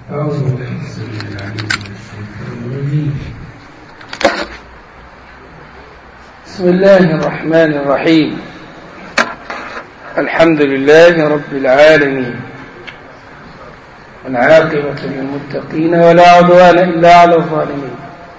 أعوذ بالله السميع العليم من الشيطان الرجيم بسم الله الرحمن الرحيم الحمد لله رب العالمين والعاقبة للمتقين ولا عدوان إلا على الظالمين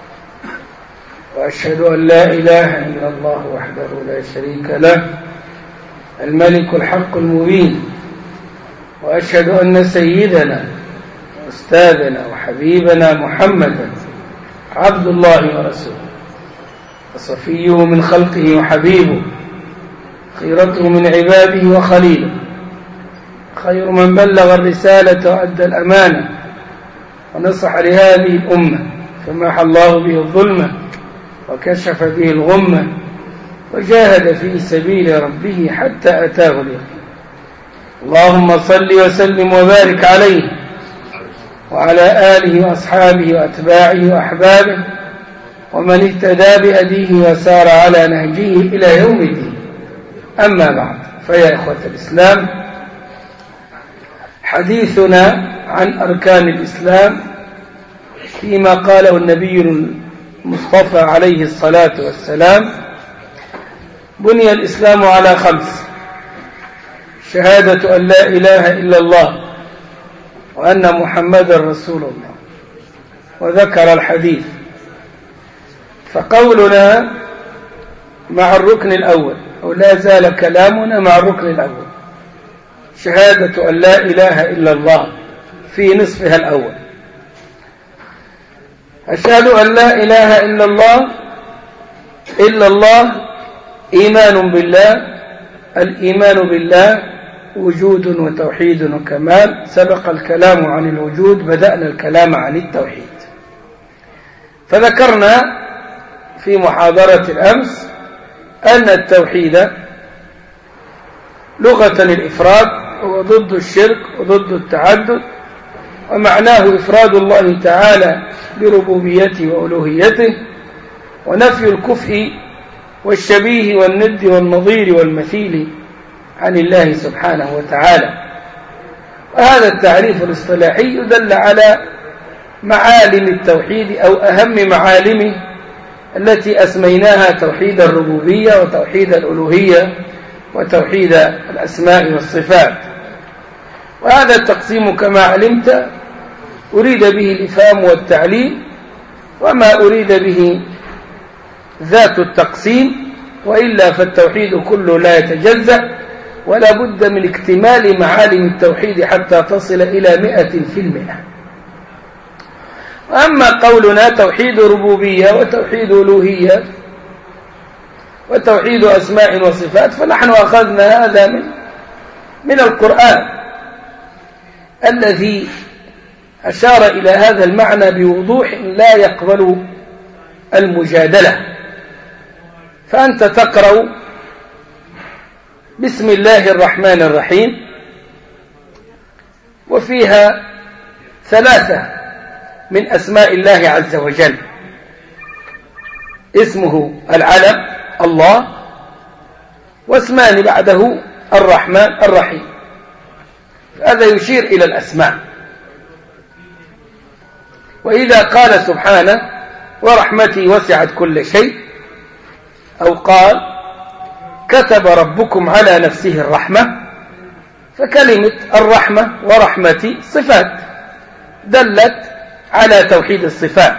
وأشهد أن لا إله إلا الله وحده لا شريك له الملك الحق المبين وأشهد أن سيدنا أستاذنا وحبيبنا محمدا عبد الله ورسوله وصفيه من خلقه وحبيبه خيرته من عباده وخليله خير من بلغ الرسالة وأدى الأمانة ونصح لهذه الأمة فماح الله به الظلمة وكشف به الغمة وجاهد في سبيل ربه حتى أتاه اليقين اللهم صل وسلم وبارك عليه وعلى آله وأصحابه وأتباعه وأحبابه ومن اهتدى بأديه وسار على نهجه إلى يوم الدين أما بعد فيا إخوة الإسلام حديثنا عن أركان الإسلام فيما قاله النبي المصطفى عليه الصلاة والسلام بني الإسلام على خمس شهادة أن لا إله إلا الله وأن محمد رسول الله وذكر الحديث فقولنا مع الركن الأول أو لا زال كلامنا مع الركن الأول شهادة أن لا إله إلا الله في نصفها الأول أشهد أن لا إله إلا الله إلا الله إيمان بالله الإيمان بالله وجود وتوحيد وكمال سبق الكلام عن الوجود بدأنا الكلام عن التوحيد فذكرنا في محاضرة الأمس أن التوحيد لغة الإفراد هو ضد الشرك وضد التعدد ومعناه إفراد الله تعالى بربوبيته وألوهيته ونفي الكفء والشبيه والند والنظير والمثيل عن الله سبحانه وتعالى وهذا التعريف الاصطلاحي يدل على معالم التوحيد أو أهم معالمه التي أسميناها توحيد الربوبية وتوحيد الألوهية وتوحيد الأسماء والصفات وهذا التقسيم كما علمت أريد به الإفهام والتعليم وما أريد به ذات التقسيم وإلا فالتوحيد كله لا يتجزأ ولا بد من اكتمال معالم التوحيد حتى تصل إلى مئة في المئة وأما قولنا توحيد ربوبية وتوحيد ألوهية وتوحيد أسماء وصفات فنحن أخذنا هذا من من القرآن الذي أشار إلى هذا المعنى بوضوح لا يقبل المجادلة فأنت تقرأ بسم الله الرحمن الرحيم وفيها ثلاثة من أسماء الله عز وجل اسمه العلم الله واسمان بعده الرحمن الرحيم هذا يشير إلى الأسماء وإذا قال سبحانه ورحمتي وسعت كل شيء أو قال كتب ربكم على نفسه الرحمة فكلمة الرحمة ورحمتي صفات دلت على توحيد الصفات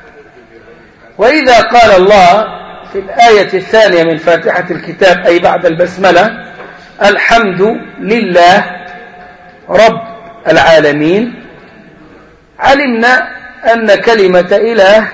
وإذا قال الله في الآية الثانية من فاتحة الكتاب أي بعد البسملة الحمد لله رب العالمين علمنا أن كلمة إله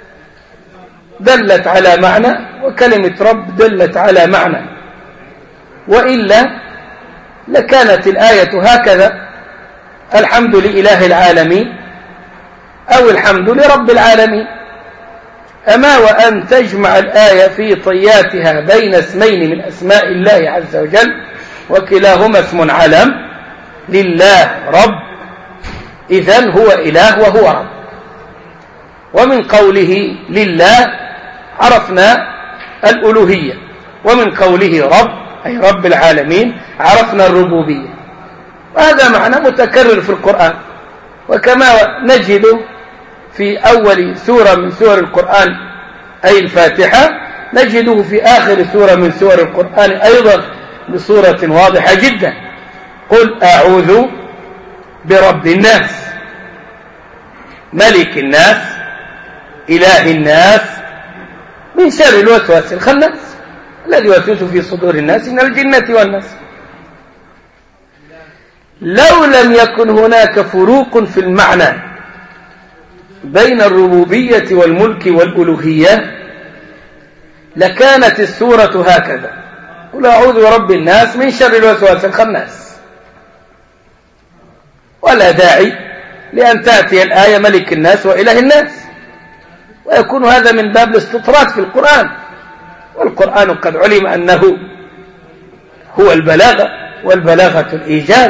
دلت على معنى وكلمة رب دلت على معنى وإلا لكانت الآية هكذا الحمد لإله العالمين أو الحمد لرب العالمين أما وأن تجمع الآية في طياتها بين اسمين من أسماء الله عز وجل وكلاهما اسم علم لله رب إذن هو إله وهو رب ومن قوله لله عرفنا الألوهية ومن قوله رب أي رب العالمين عرفنا الربوبية وهذا معنى متكرر في القرآن وكما نجد في أول سورة من سور القرآن أي الفاتحة نجده في آخر سورة من سور القرآن أيضا بصورة واضحة جدا قل أعوذ برب الناس ملك الناس إله الناس من شر الوسواس الخناس الذي يوسوس في صدور الناس من الجنة والناس لو لم يكن هناك فروق في المعنى بين الربوبية والملك والألوهية لكانت السورة هكذا قل أعوذ برب الناس من شر الوسواس الخناس ولا داعي لأن تأتي الآية ملك الناس وإله الناس ويكون هذا من باب الاستطراد في القرآن والقرآن قد علم أنه هو البلاغة والبلاغة الإيجاز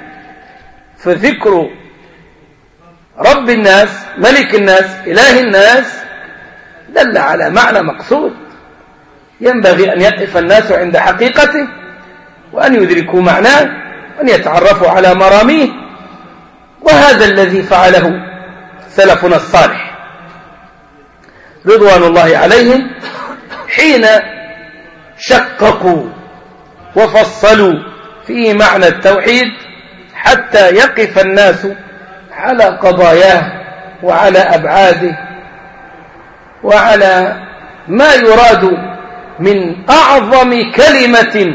فذكر رب الناس ملك الناس إله الناس دل على معنى مقصود ينبغي أن يقف الناس عند حقيقته وأن يدركوا معناه وأن يتعرفوا على مراميه وهذا الذي فعله سلفنا الصالح رضوان الله عليهم حين شققوا وفصلوا في معنى التوحيد حتى يقف الناس على قضاياه وعلى أبعاده وعلى ما يراد من أعظم كلمة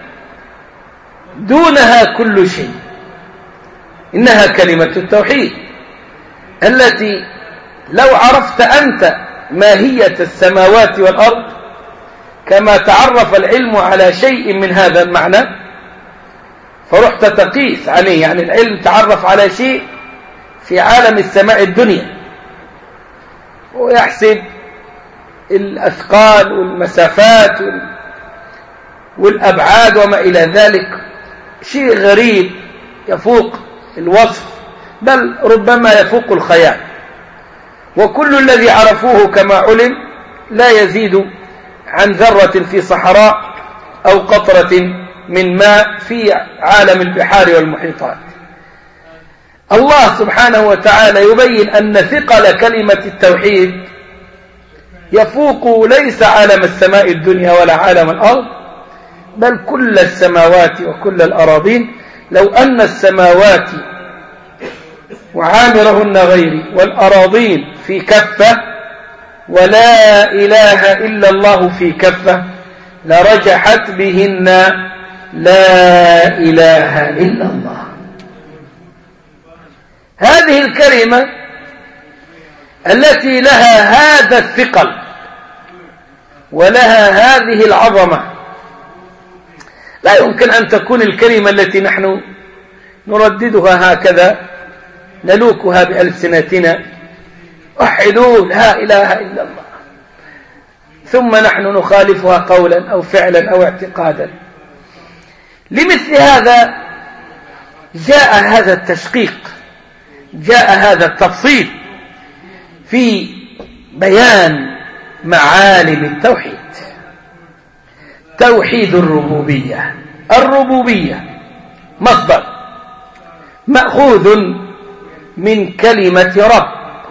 دونها كل شيء إنها كلمة التوحيد التي لو عرفت أنت ماهية السماوات والأرض كما تعرف العلم على شيء من هذا المعنى فرحت تقيس عليه يعني العلم تعرف على شيء في عالم السماء الدنيا ويحسب الأثقال والمسافات والأبعاد وما إلى ذلك شيء غريب يفوق الوصف بل ربما يفوق الخيال وكل الذي عرفوه كما علم لا يزيد عن ذرة في صحراء أو قطرة من ماء في عالم البحار والمحيطات الله سبحانه وتعالى يبين أن ثقل كلمة التوحيد يفوق ليس عالم السماء الدنيا ولا عالم الأرض بل كل السماوات وكل الأراضين لو أن السماوات وعامرهن غيري والأراضين في كفة ولا إله إلا الله في كفة لرجحت بهن لا إله إلا الله هذه الكلمة التي لها هذا الثقل ولها هذه العظمة لا يمكن أن تكون الكلمة التي نحن نرددها هكذا نلوكها بألسنتنا وحدوا لا إله إلا الله ثم نحن نخالفها قولا أو فعلا أو اعتقادا لمثل هذا جاء هذا التشقيق جاء هذا التفصيل في بيان معالم التوحيد توحيد الربوبية الربوبية مصدر مأخوذ من كلمة رب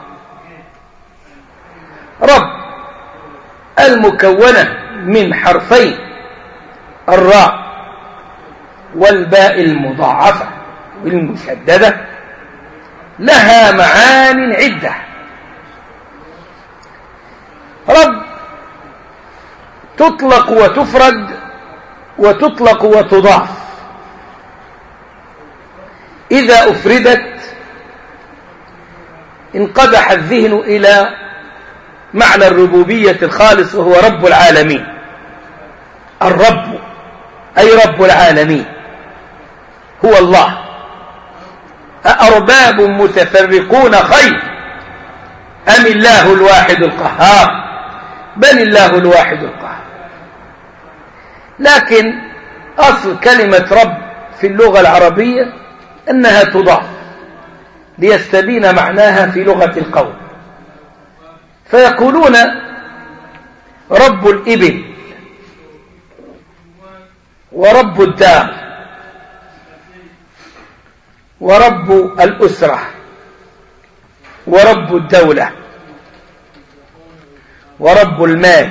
رب المكونة من حرفين الراء والباء المضاعفة والمشددة لها معان عدة رب تطلق وتفرد وتطلق وتضاف إذا أفردت انقدح الذهن إلى معنى الربوبية الخالص وهو رب العالمين الرب أي رب العالمين هو الله أأرباب متفرقون خير أم الله الواحد القهار بل الله الواحد القهار لكن أصل كلمة رب في اللغة العربية أنها تضاف ليستبين معناها في لغة القوم فيقولون رب الإبل ورب الدار ورب الأسرة ورب الدولة ورب المال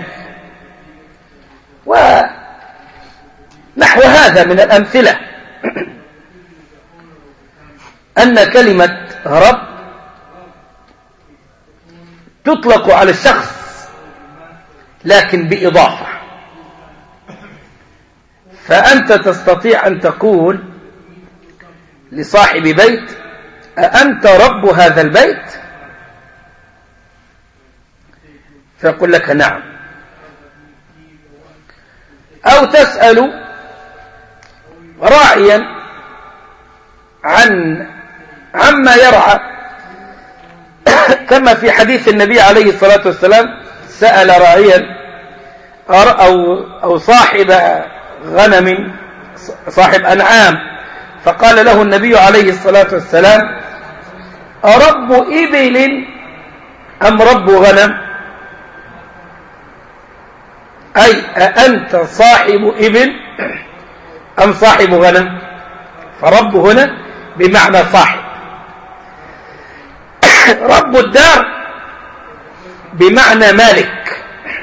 ونحو هذا من الأمثلة أن كلمة رب تطلق على الشخص لكن بإضافة فأنت تستطيع أن تقول لصاحب بيت أأنت رب هذا البيت فيقول لك نعم أو تسأل راعيا عن عما يرعى كما في حديث النبي عليه الصلاة والسلام سأل راعيا أو, أو صاحب غنم صاحب أنعام فقال له النبي عليه الصلاة والسلام أرب إبل أم رب غنم أي أأنت صاحب إبل أم صاحب غنم فرب هنا بمعنى صاحب رب الدار بمعنى مالك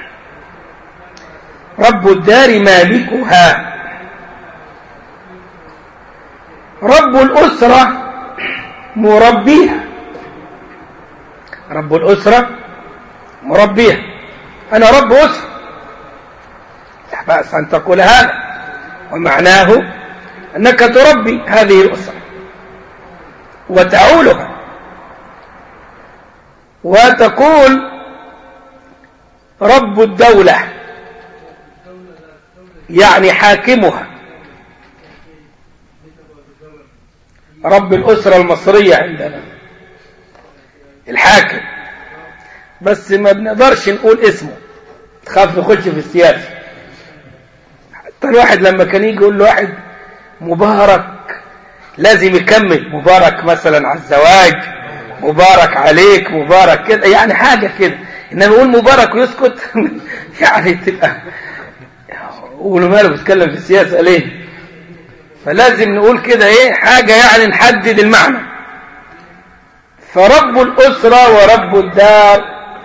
رب الدار مالكها رب الأسرة مربيها رب الأسرة مربيها أنا رب أسرة لا بأس أن تقول هذا ومعناه أنك تربي هذه الأسرة وتعولها وتقول رب الدولة يعني حاكمها رب الأسرة المصرية عندنا الحاكم بس ما بنقدرش نقول اسمه تخاف نخش في السياسة حتى الواحد لما كان يجي يقول له واحد مبارك لازم يكمل مبارك مثلا على الزواج مبارك عليك مبارك كده يعني حاجة كده إنما يقول مبارك ويسكت يعني تبقى قولوا ماله بيتكلم في السياسة ليه فلازم نقول كده ايه حاجة يعني نحدد المعنى فرب الأسرة ورب الدار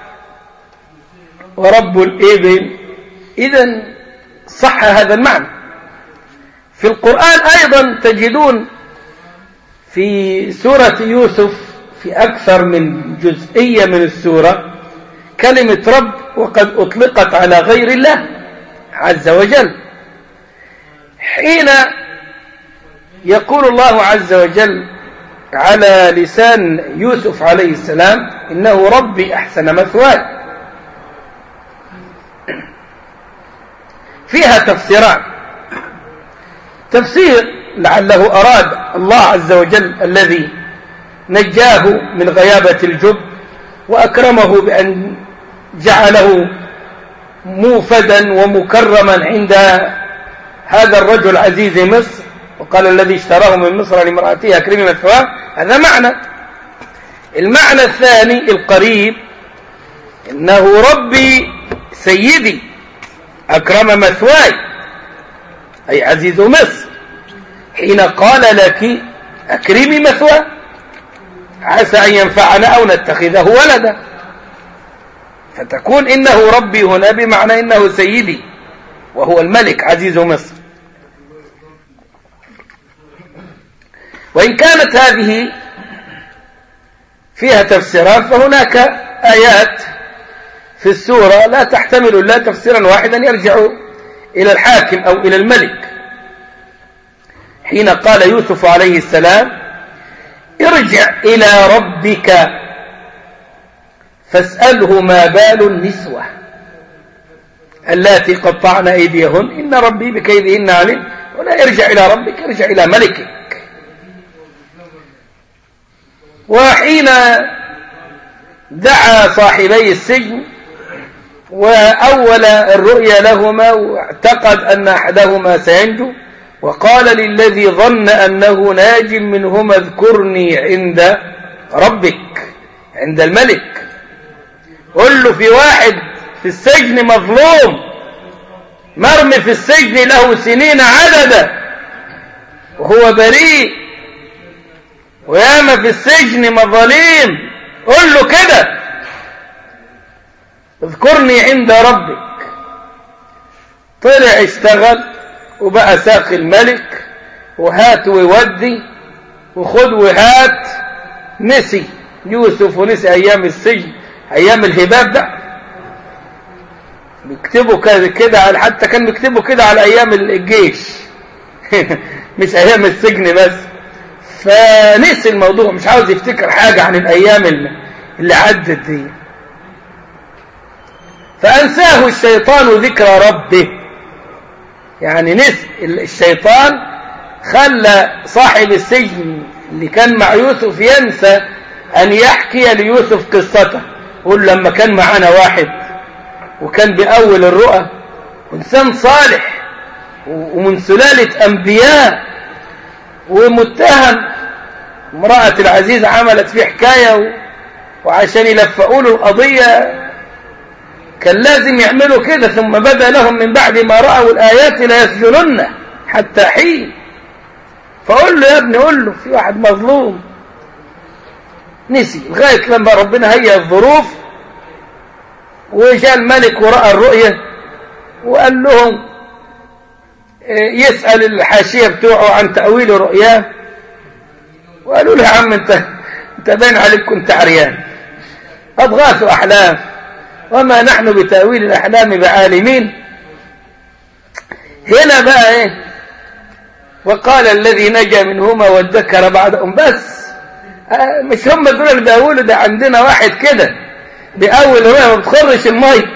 ورب الإبل إذا صح هذا المعنى في القرآن أيضا تجدون في سورة يوسف في أكثر من جزئية من السورة كلمة رب وقد أطلقت على غير الله عز وجل حين يقول الله عز وجل على لسان يوسف عليه السلام إنه ربي أحسن مثواي فيها تفسيران تفسير لعله أراد الله عز وجل الذي نجاه من غيابة الجب وأكرمه بأن جعله موفدا ومكرما عند هذا الرجل عزيز مصر وقال الذي اشتراه من مصر لامرأته أكرمي مثواه هذا معنى المعنى الثاني القريب إنه ربي سيدي أكرم مثواي أي عزيز مصر حين قال لك أكرمي مثواه عسى أن ينفعنا أو نتخذه ولدا فتكون إنه ربي هنا بمعنى إنه سيدي وهو الملك عزيز مصر وإن كانت هذه فيها تفسيرات فهناك آيات في السورة لا تحتمل إلا تفسيرا واحدا يرجع إلى الحاكم أو إلى الملك حين قال يوسف عليه السلام ارجع إلى ربك فاسأله ما بال النسوة اللاتي قطعن أيديهن إن ربي بكيدهن عليم ولا ارجع إلى ربك ارجع إلى ملكك وحين دعا صاحبي السجن وأول الرؤيا لهما واعتقد أن أحدهما سينجو وقال للذي ظن أنه ناج منهما اذكرني عند ربك عند الملك قل له في واحد في السجن مظلوم مرمي في السجن له سنين عددا وهو بريء وياما في السجن مظاليم قول له كده اذكرني عند ربك طلع اشتغل وبقى ساقي الملك وهات ويودي وخد وهات نسي يوسف ونسي ايام السجن ايام الهباب ده بيكتبوا كده على حتى كان بيكتبوا كده على ايام الجيش مش ايام السجن بس فنسي الموضوع مش عاوز يفتكر حاجة عن الايام اللي, اللي عدت دي فانساه الشيطان ذكر ربه يعني نسي الشيطان خلى صاحب السجن اللي كان مع يوسف ينسى أن يحكي ليوسف قصته قول لما كان معانا واحد وكان بأول الرؤى إنسان صالح ومن سلالة أنبياء ومتهم امرأة العزيز عملت فيه حكاية وعشان يلفقوا له القضية كان لازم يعملوا كده ثم بدا لهم من بعد ما رأوا الآيات لا يسجنن حتى حين فقول له يا ابني قول له في واحد مظلوم نسي لغاية لما ربنا هيأ الظروف وجاء الملك ورأى الرؤية وقال لهم يسأل الحاشية بتوعه عن تأويل رؤياه وقالوا له يا عم انت انت باين عليك كنت عريان أضغاث أحلام وما نحن بتأويل الأحلام بعالمين هنا بقى ايه وقال الذي نجا منهما وادكر بعد أم بس آه مش هم دول اللي بيقولوا ده عندنا واحد كده بأول رؤية ما بتخرش المي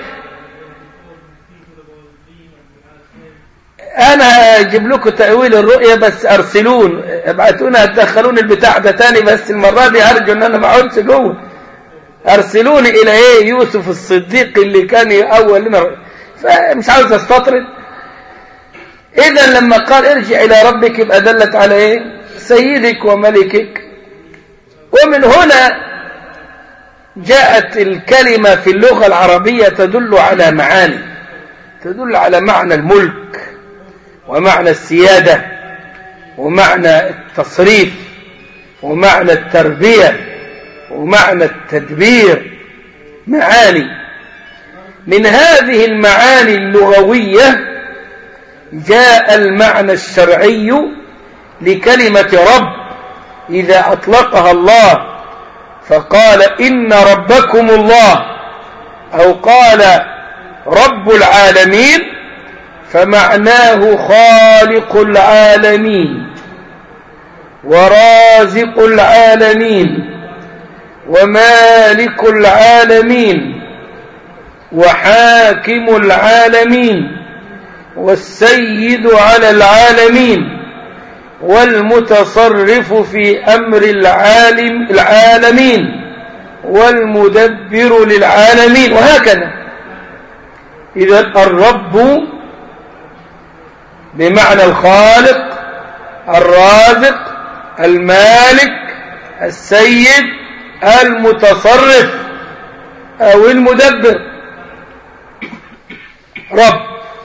انا اجيب لكم تأويل الرؤية بس ارسلون ابعتونا تدخلون البتاع ده تاني بس المرة دي ارجو ان انا ما اقعدش جوه ارسلوني الى ايه يوسف الصديق اللي كان اول لنا فمش عاوز استطرد اذا لما قال ارجع الى ربك يبقى دلت على ايه سيدك وملكك ومن هنا جاءت الكلمة في اللغة العربية تدل على معاني تدل على معنى الملك ومعنى السيادة ومعنى التصريف ومعنى التربية ومعنى التدبير معاني من هذه المعاني اللغوية جاء المعنى الشرعي لكلمة رب إذا أطلقها الله فقال إن ربكم الله أو قال رب العالمين فمعناه خالق العالمين ورازق العالمين ومالك العالمين وحاكم العالمين والسيد على العالمين والمتصرف في أمر العالم العالمين والمدبر للعالمين وهكذا إذا الرب بمعنى الخالق الرازق المالك السيد المتصرف أو المدبر رب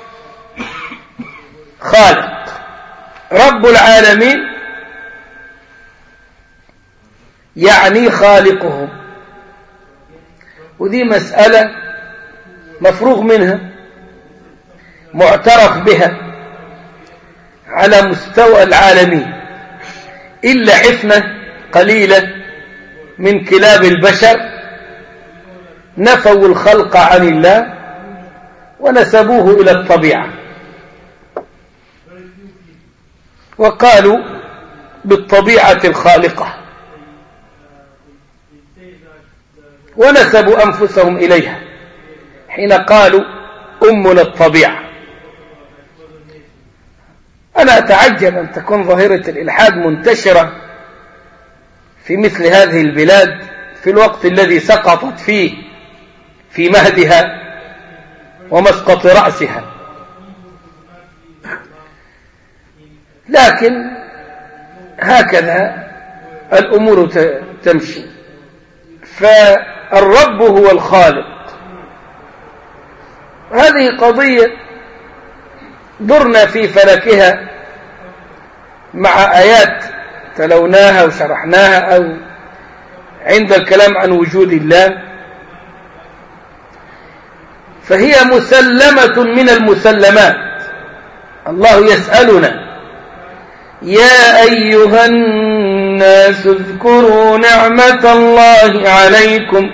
خالق رب العالمين يعني خالقهم ودي مسألة مفروغ منها معترف بها على مستوى العالمين إلا حفنة قليلة من كلاب البشر نفوا الخلق عن الله ونسبوه إلى الطبيعة وقالوا بالطبيعة الخالقة ونسبوا أنفسهم إليها حين قالوا أمنا الطبيعة أنا أتعجب أن تكون ظاهرة الإلحاد منتشرة في مثل هذه البلاد في الوقت الذي سقطت فيه في مهدها ومسقط رأسها لكن هكذا الأمور تمشي فالرب هو الخالق هذه قضية درنا في فلكها مع آيات تلوناها وشرحناها أو عند الكلام عن وجود الله فهي مسلمة من المسلمات الله يسألنا يا أيها الناس اذكروا نعمة الله عليكم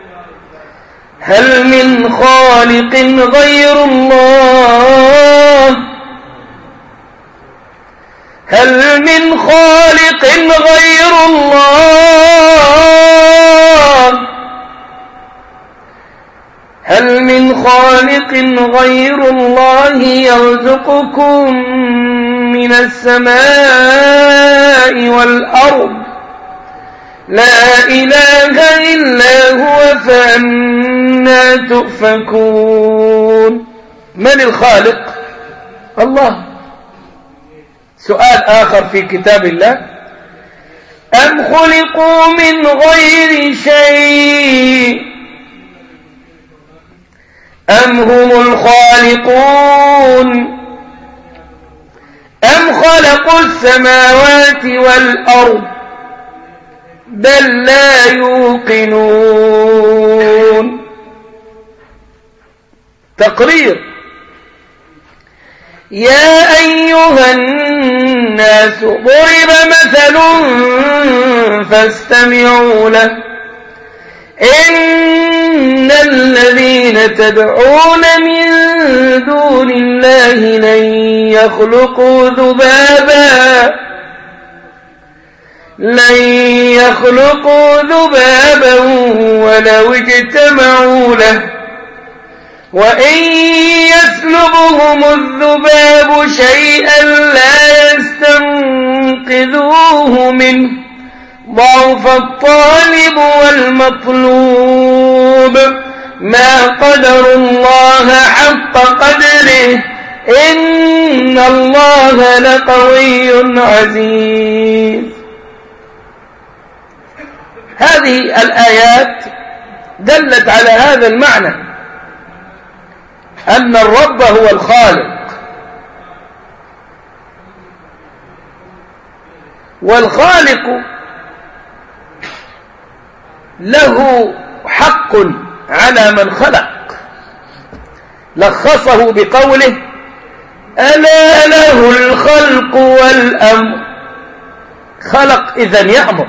هل من خالق غير الله هل من خالق غير الله هل من خالق غير الله يرزقكم من السماء والأرض لا إله إلا هو فأنا تؤفكون من الخالق الله سؤال آخر في كتاب الله أم خلقوا من غير شيء أم هم الخالقون أم خلقوا السماوات والأرض بل لا يوقنون تقرير يا أيها الناس ضرب مثل فاستمعوا له إن الذين تدعون من دون الله لن يخلقوا ذبابا لن يخلقوا ذبابا ولو اجتمعوا له وإن يسلبهم الذباب شيئا لا يستنقذوه منه ضعف الطالب والمطلوب ما قدر الله حق قدره إن الله لقوي عزيز هذه الآيات دلت على هذا المعنى أن الرب هو الخالق والخالق له حق على من خلق لخصه بقوله ألا له الخلق والأمر خلق إذا يأمر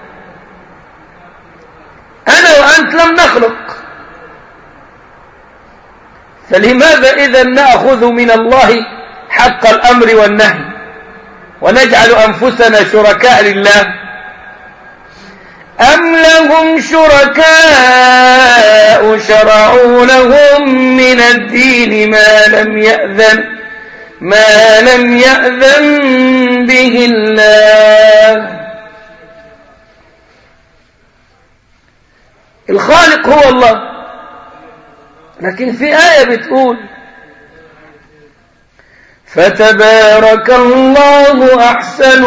أنا وأنت لم نخلق فلماذا إذا نأخذ من الله حق الأمر والنهي ونجعل أنفسنا شركاء لله أم لهم شركاء شرعوا لهم من الدين ما لم يأذن ما لم يأذن به الله الخالق هو الله لكن في آية بتقول فتبارك الله أحسن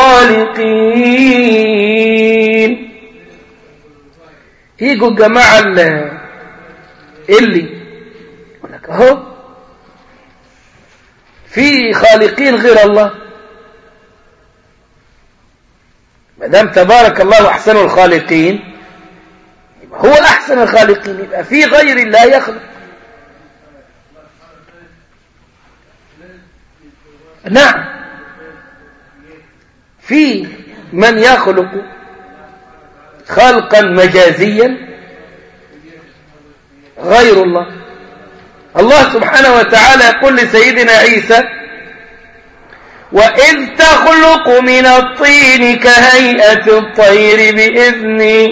الخالقين يجوا الجماعة اللي يقول لك اهو في خالقين غير الله ما دام تبارك الله احسن الخالقين يبقى هو احسن الخالقين يبقى في غير الله يخلق نعم في من يخلق خلقا مجازيا غير الله الله سبحانه وتعالى يقول لسيدنا عيسى وإذ تخلق من الطين كهيئة الطير بإذني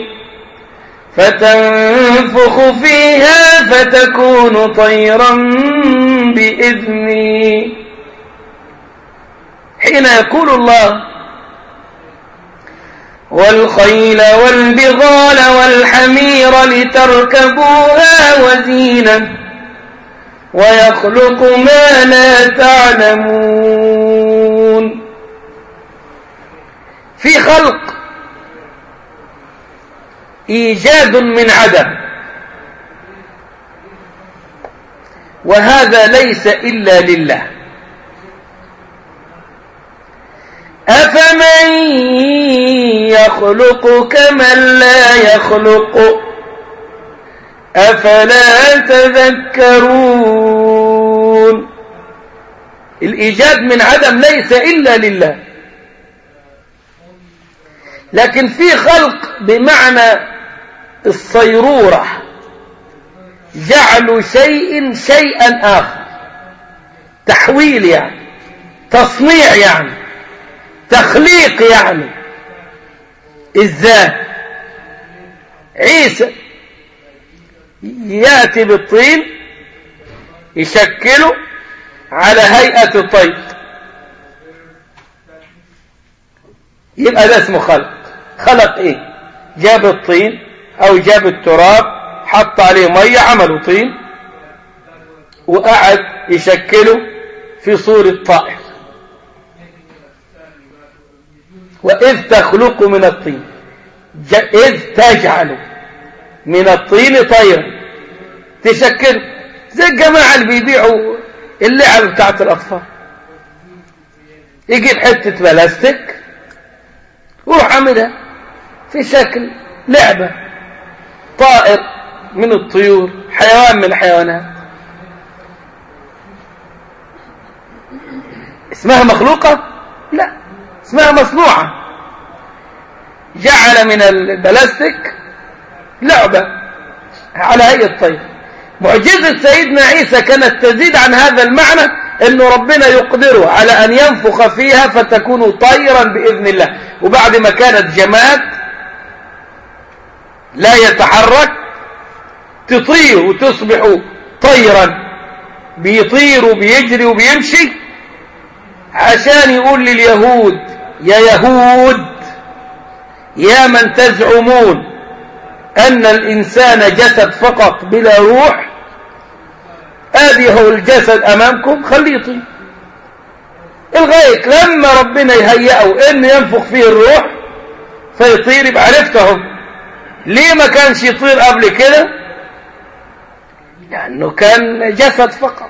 فتنفخ فيها فتكون طيرا بإذني حين يقول الله والخيل والبغال والحمير لتركبوها وزينة ويخلق ما لا تعلمون في خلق إيجاد من عدم وهذا ليس إلا لله أفمن يخلق كمن لا يخلق أفلا تذكرون الإيجاد من عدم ليس إلا لله لكن في خلق بمعنى الصيرورة جعل شيء شيئا آخر تحويل يعني تصنيع يعني تخليق يعني ازاي عيسى يأتي بالطين يشكله على هيئة الطير يبقى ده اسمه خلق خلق ايه جاب الطين او جاب التراب حط عليه مية عملوا طين وقعد يشكله في صورة طائر وإذ تخلق من الطين إذ تجعل من الطين طيرا تشكله زي الجماعة اللي بيبيعوا اللعب بتاعت الأطفال يجيب حتة بلاستيك ويروح عاملها في شكل لعبة طائر من الطيور حيوان من الحيوانات اسمها مخلوقة لا اسمها مصنوعة جعل من البلاستيك لعبة على هيئة طير معجزة سيدنا عيسى كانت تزيد عن هذا المعنى انه ربنا يقدره على ان ينفخ فيها فتكون طيرا باذن الله وبعد ما كانت جماد لا يتحرك تطير وتصبح طيرا بيطير وبيجري وبيمشي عشان يقول لليهود يا يهود يا من تزعمون أن الإنسان جسد فقط بلا روح هذه هو الجسد أمامكم خليه يطير الغاية لما ربنا يهيئه إنه ينفخ فيه الروح فيطير يبقى عرفته ليه ما كانش يطير قبل كده لأنه كان جسد فقط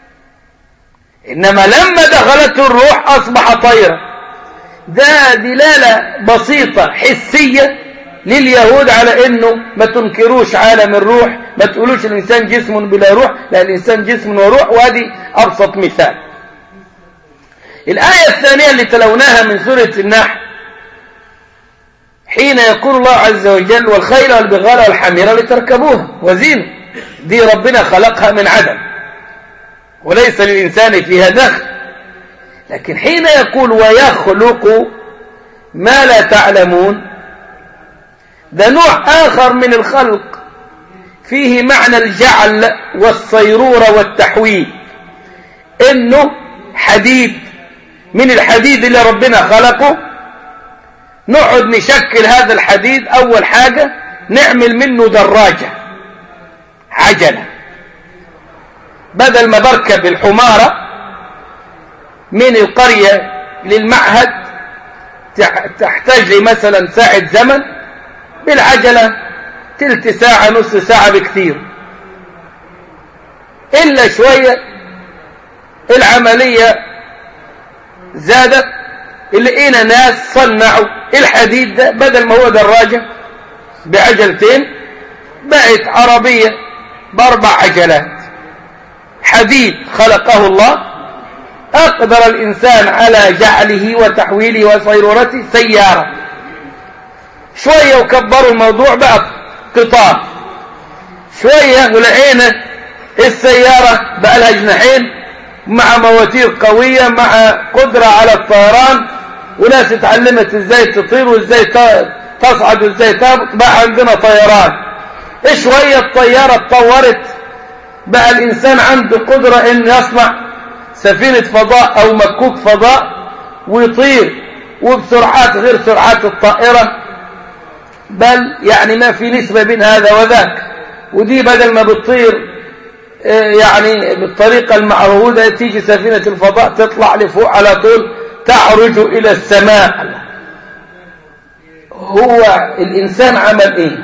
إنما لما دخلته الروح أصبح طيرا ده دلالة بسيطة حسية لليهود على انه ما تنكروش عالم الروح ما تقولوش الانسان جسم بلا روح لا الانسان جسم وروح وهذه ابسط مثال الآية الثانية اللي تلوناها من سورة النحل حين يقول الله عز وجل والخيل والبغال والحمير لتركبوها وزينة دي ربنا خلقها من عدم وليس للإنسان فيها دخل لكن حين يقول ويخلق ما لا تعلمون ده نوع آخر من الخلق فيه معنى الجعل والصيرورة والتحويل إنه حديد من الحديد اللي ربنا خلقه نقعد نشكل هذا الحديد أول حاجة نعمل منه دراجة عجلة بدل ما بركب الحمارة من القرية للمعهد تحتاج لي مثلا ساعة زمن بالعجلة تلت ساعة نص ساعة بكثير إلا شوية العملية زادت لقينا ناس صنعوا الحديد ده بدل ما هو دراجة بعجلتين بقت عربية بأربع عجلات حديد خلقه الله أقدر الإنسان على جعله وتحويله وصيرورته سيارة شوية وكبروا الموضوع بقى قطار شوية ولقينا السيارة بقى لها جناحين مع مواتير قوية مع قدرة على الطيران وناس اتعلمت ازاي تطير وازاي تصعد وازاي تهبط بقى عندنا طيران شوية الطيارة اتطورت بقى الإنسان عنده قدرة إن يصنع سفينة فضاء أو مكوك فضاء ويطير وبسرعات غير سرعات الطائرة بل يعني ما في نسبة بين هذا وذاك ودي بدل ما بتطير يعني بالطريقة المعهودة تيجي سفينة الفضاء تطلع لفوق على طول تعرج إلى السماء هو الإنسان عمل إيه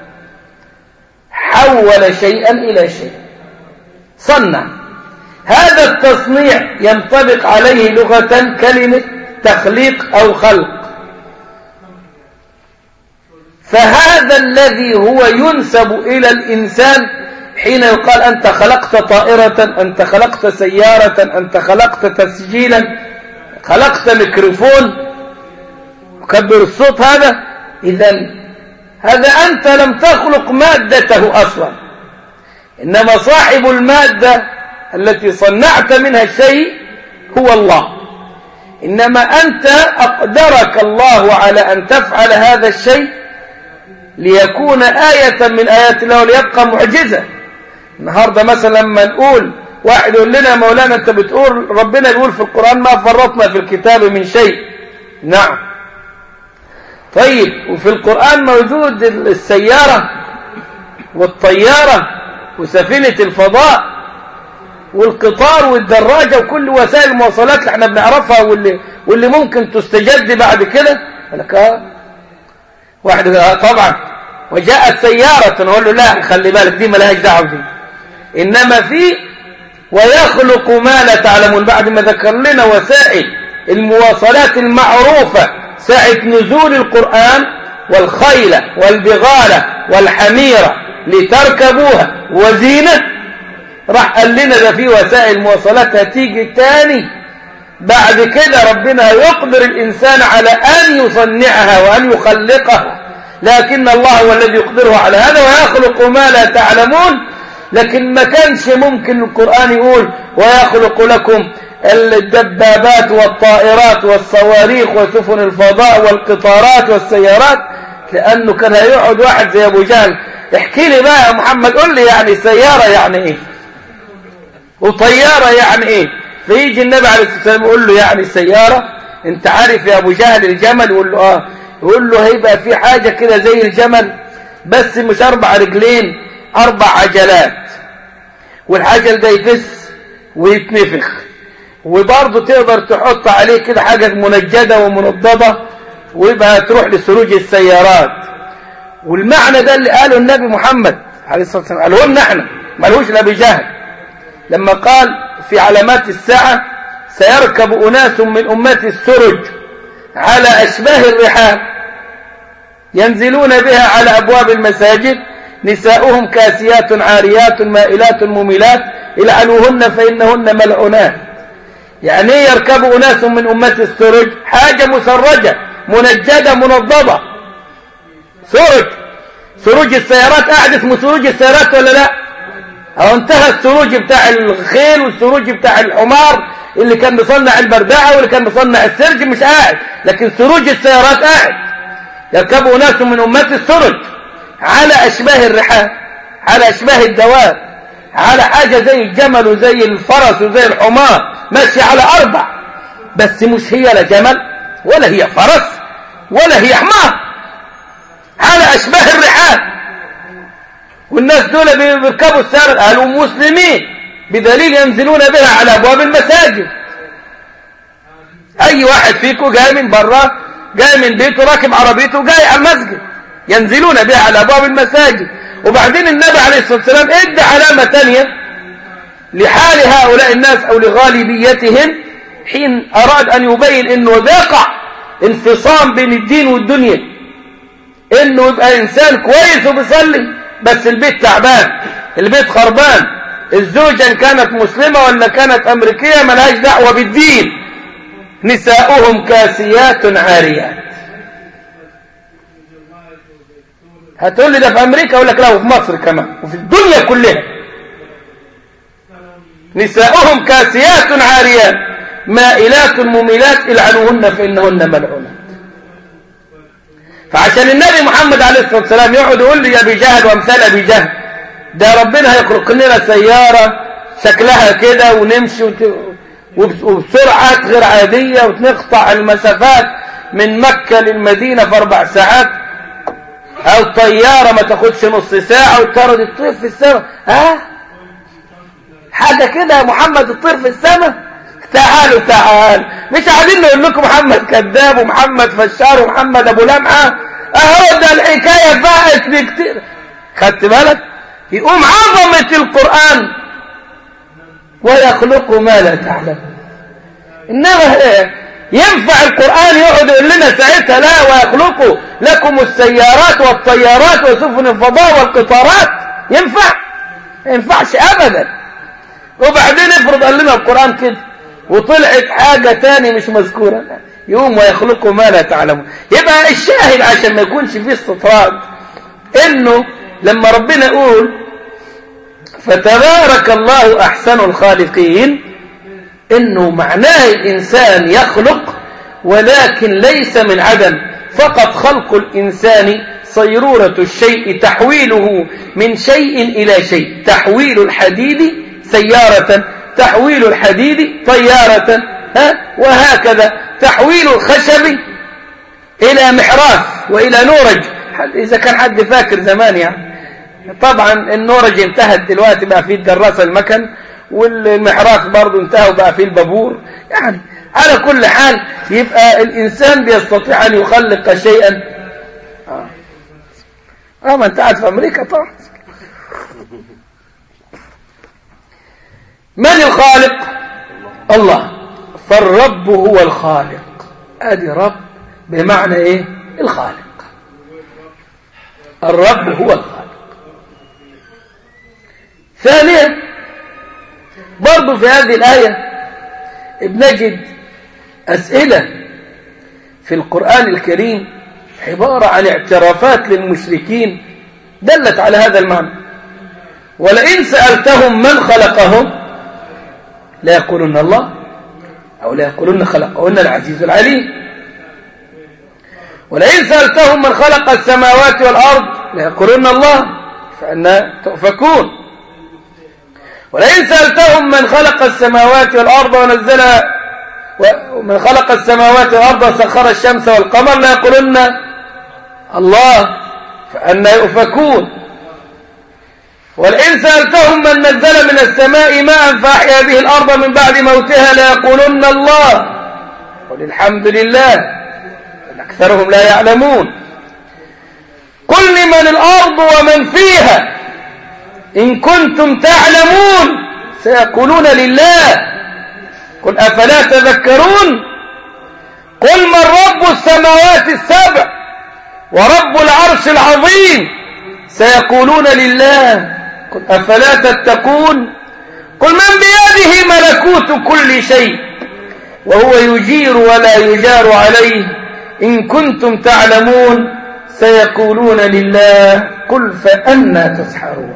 حول شيئا إلى شيء صنع هذا التصنيع ينطبق عليه لغة كلمة تخليق أو خلق فهذا الذي هو ينسب إلى الإنسان حين يقال أنت خلقت طائرة أنت خلقت سيارة أنت خلقت تسجيلا خلقت ميكروفون مكبر الصوت هذا إذا هذا أنت لم تخلق مادته أصلا إنما صاحب المادة التي صنعت منها الشيء هو الله إنما أنت أقدرك الله على أن تفعل هذا الشيء ليكون آية من آيات الله وليبقى معجزة النهاردة مثلا لما نقول واحد يقول لنا مولانا أنت بتقول ربنا يقول في القرآن ما فرطنا في الكتاب من شيء نعم طيب وفي القرآن موجود السيارة والطيارة وسفينة الفضاء والقطار والدراجة وكل وسائل المواصلات اللي احنا بنعرفها واللي, واللي ممكن تستجد بعد كده لك اه واحد اه طبعا وجاءت سيارة نقول له لا خلي بالك دي ملهاش دعوه دي انما في ويخلق ما لا تعلمون بعد ما ذكر لنا وسائل المواصلات المعروفة ساعة نزول القرآن والخيل والبغالة والحميرة لتركبوها وزينة راح قال لنا ده في وسائل مواصلات هتيجي تاني بعد كده ربنا يقدر الإنسان على أن يصنعها وأن يخلقها لكن الله هو الذي يقدره على هذا ويخلق ما لا تعلمون لكن ما كانش ممكن القرآن يقول ويخلق لكم الدبابات والطائرات والصواريخ وسفن الفضاء والقطارات والسيارات لأنه كان هيقعد واحد زي أبو جهل احكي لي بقى يا محمد قول لي يعني سيارة يعني ايه وطيارة يعني ايه فيجي النبي عليه الصلاة والسلام يقول له يعني سيارة انت عارف يا ابو جهل الجمل يقول له اه يقول له هيبقى في حاجة كده زي الجمل بس مش اربع رجلين اربع عجلات والعجل ده يفس ويتنفخ وبرضه تقدر تحط عليه كده حاجة منجدة ومنضدة ويبقى تروح لسروج السيارات والمعنى ده اللي قاله النبي محمد عليه الصلاة والسلام قاله لنا احنا ملهوش لأبي جهل لما قال في علامات الساعة سيركب أناس من أمتي السرج على أشباه الرحال ينزلون بها على أبواب المساجد نساؤهم كاسيات عاريات مائلات مميلات العنوهن فإنهن ملعونات يعني يركب أناس من أمتي السرج حاجة مسرجة منجدة منضبة سرج سروج السيارات قاعد اسمه سروج السيارات ولا لا او انتهى السروج بتاع الخيل والسروج بتاع الحمار اللي كان بيصنع البردعة واللي كان بيصنع السرج مش قاعد لكن سروج السيارات قاعد يركب ناس من أمات السرج على أشباه الرحال على أشباه الدواب على حاجة زي الجمل وزي الفرس وزي الحمار ماشي على أربع بس مش هي لا جمل ولا هي فرس ولا هي حمار على أشباه الرحال والناس دول بيركبوا السيارة قالوا مسلمين بدليل ينزلون بها على أبواب المساجد أي واحد فيكم جاي من برا جاي من بيته راكب عربيته جاي على المسجد ينزلون بها على أبواب المساجد وبعدين النبي عليه الصلاة والسلام ادى علامة تانية لحال هؤلاء الناس أو لغالبيتهم حين أراد أن يبين أنه بيقع انفصام بين الدين والدنيا أنه يبقى إنسان كويس وبيصلي بس البيت تعبان البيت خربان الزوجة إن كانت مسلمة ولا كانت أمريكية ملهاش دعوة بالدين نساؤهم كاسيات عاريات هتقول لي ده في أمريكا أقول لك لا وفي مصر كمان وفي الدنيا كلها نساؤهم كاسيات عاريات مائلات مميلات العنوهن فإنهن ملعونات فعشان النبي محمد عليه الصلاة والسلام يقعد يقول لي أبي جهل وامثال أبي جهل ده ربنا هيخلق لنا سيارة شكلها كده ونمشي وت... وبسرعات غير عادية ونقطع المسافات من مكة للمدينة في أربع ساعات أو طيارة ما تاخدش نص ساعة وتطرد الطير في السماء ها حاجة كده يا محمد الطير في السماء تعالوا تعالوا مش عايزين نقول لكم محمد كذاب ومحمد فشار ومحمد ابو لمعه اهو ده الحكايه فاقت بكتير خدت بالك يقوم عظمه القران ويخلق ما لا تعلم انما ينفع القرآن يقعد يقول لنا ساعتها لا ويخلقوا لكم السيارات والطيارات وسفن الفضاء والقطارات ينفع ما ينفعش أبدا وبعدين افرض قال لنا القرآن كده وطلعت حاجة تاني مش مذكورة يوم ويخلقوا ما لا تعلمون يبقى الشاهد عشان ما يكونش فيه استطراد انه لما ربنا يقول فتبارك الله احسن الخالقين انه معناه الانسان يخلق ولكن ليس من عدم فقط خلق الانسان صيرورة الشيء تحويله من شيء الى شيء تحويل الحديد سيارة تحويل الحديد طيارة ها وهكذا تحويل الخشب إلى محراث وإلى نورج إذا كان حد فاكر زمان يعني طبعا النورج انتهت دلوقتي بقى فيه الدراسة المكن والمحراث برضه انتهى وبقى فيه البابور يعني على كل حال يبقى الإنسان بيستطيع أن يخلق شيئا آه, آه ما أنت قاعد في أمريكا طبعا من الخالق الله فالرب هو الخالق ادي رب بمعنى ايه الخالق الرب هو الخالق ثانيا برضو في هذه الآية بنجد أسئلة في القرآن الكريم عبارة عن اعترافات للمشركين دلت على هذا المعنى ولئن سألتهم من خلقهم لا يقولون الله أو لا يقولون خلقهن العزيز العليم ولئن سألتهم من خلق السماوات والأرض لا يقولون الله فأنا تؤفكون ولئن سألتهم من خلق السماوات والأرض ونزل ومن خلق السماوات والأرض وسخر الشمس والقمر لا يقولون الله فأنا يؤفكون ولئن سألتهم من نزل من السماء ماء فأحيا به الأرض من بعد موتها ليقولن الله قل الحمد لله أكثرهم لا يعلمون قل لمن الأرض ومن فيها إن كنتم تعلمون سيقولون لله قل أفلا تذكرون قل من رب السماوات السبع ورب العرش العظيم سيقولون لله قل أفلا تتقون قل من بيده ملكوت كل شيء وهو يجير ولا يجار عليه إن كنتم تعلمون سيقولون لله قل فأنا تسحرون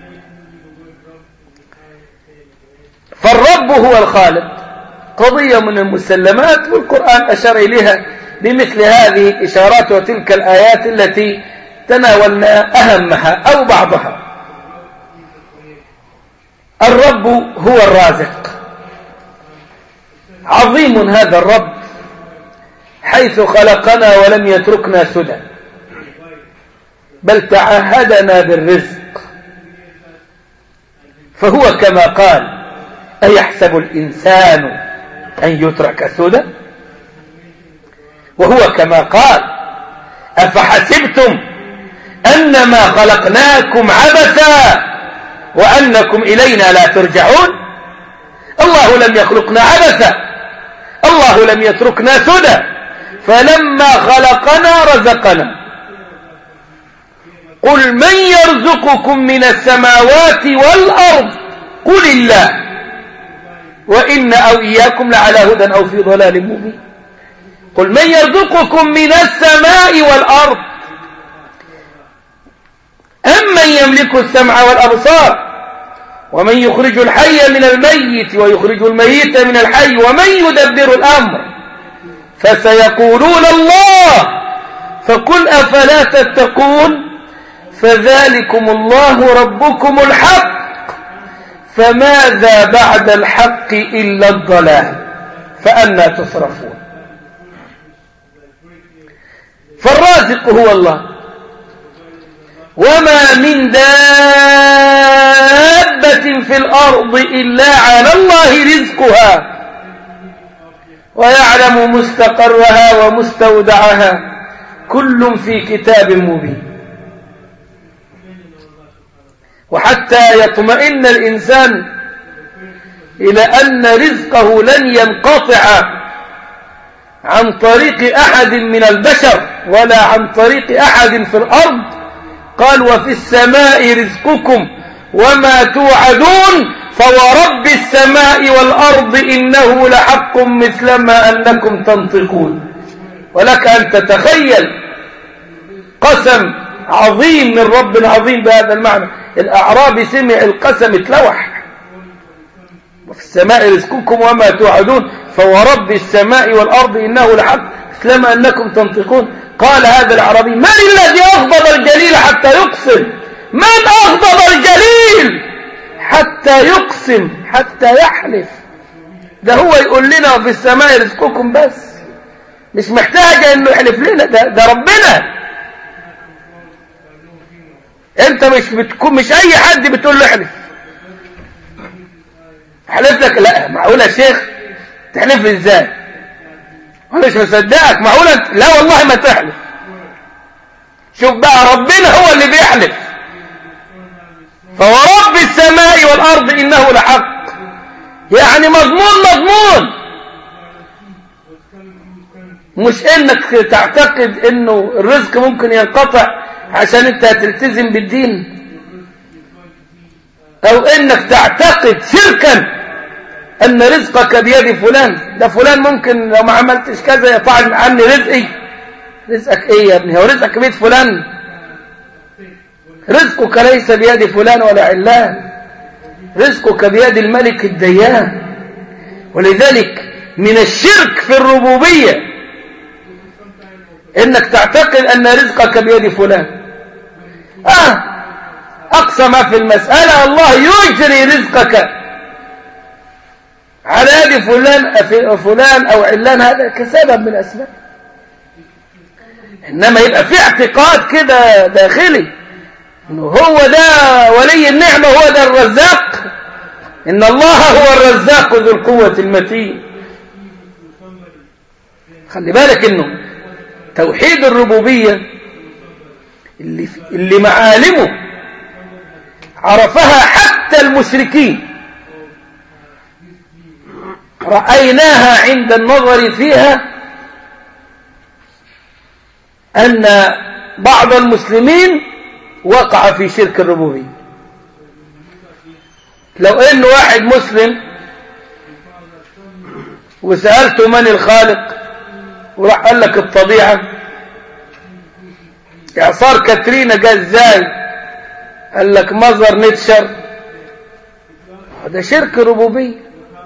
فالرب هو الخالق قضية من المسلمات والقرآن أشار إليها بمثل هذه الإشارات وتلك الآيات التي تناولنا أهمها أو بعضها الرب هو الرازق عظيم هذا الرب حيث خلقنا ولم يتركنا سدى بل تعهدنا بالرزق فهو كما قال أيحسب الإنسان أن يترك سدى وهو كما قال أفحسبتم أنما خلقناكم عبثا وأنكم إلينا لا ترجعون الله لم يخلقنا عبثا الله لم يتركنا سدى فلما خلقنا رزقنا قل من يرزقكم من السماوات والأرض قل الله وإن أو إياكم لعلى هدى أو في ضلال مبين قل من يرزقكم من السماء والأرض أمن يملك السمع والأبصار ومن يخرج الحي من الميت ويخرج الميت من الحي ومن يدبر الأمر فسيقولون الله فقل أفلا تتقون فذلكم الله ربكم الحق فماذا بعد الحق إلا الضلال فأنا تصرفون فالرازق هو الله وما من دابة في الأرض إلا على الله رزقها ويعلم مستقرها ومستودعها كل في كتاب مبين وحتى يطمئن الإنسان إلى أن رزقه لن ينقطع عن طريق أحد من البشر ولا عن طريق أحد في الأرض قال وفي السماء رزقكم وما توعدون فورب السماء والأرض إنه لحق مثلما أنكم تنطقون ولك أن تتخيل قسم عظيم من رب عظيم بهذا المعنى الأعرابي سمع القسم اتلوح وفي السماء رزقكم وما توعدون فورب السماء والأرض إنه لحق مثلما أنكم تنطقون قال هذا العربي من الذي أغضب الجليل حتى يقسم من أغضب الجليل حتى يقسم حتى يحلف ده هو يقول لنا في السماء رزقكم بس مش محتاجة انه يحلف لنا ده, ده ربنا انت مش بتكون مش اي حد بتقول له احلف احلف لك لا معقوله يا شيخ تحلف لي ازاي انا مش مصدقك معقوله لا والله ما تحلف شوف بقى ربنا هو اللي بيحلف فورب السماء والارض انه لحق يعني مضمون مضمون مش انك تعتقد انه الرزق ممكن ينقطع عشان انت هتلتزم بالدين او انك تعتقد شركا ان رزقك بيد فلان ده فلان ممكن لو ما عملتش كذا يطعن عني رزقي رزقك ايه يا ابني هو رزقك بيد فلان رزقك ليس بيد فلان ولا علان رزقك بيد الملك الديان ولذلك من الشرك في الربوبية انك تعتقد ان رزقك بيد فلان اه اقصى ما في المسألة الله يجري رزقك على يد فلان فلان او علان هذا كسبب من الاسباب انما يبقى في اعتقاد كده داخلي انه هو ده ولي النعمة هو ده الرزاق ان الله هو الرزاق ذو القوة المتين خلي بالك انه توحيد الربوبية اللي, اللي معالمه عرفها حتى المشركين رأيناها عند النظر فيها أن بعض المسلمين وقع في شرك الربوبية لو ان واحد مسلم وسألته من الخالق وراح قال لك الطبيعة اعصار كاترينا جاء ازاي قال لك مظهر نتشر ده شرك ربوبية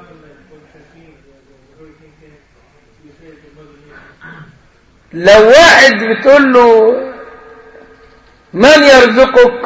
لو واحد بتقول له من يرزقك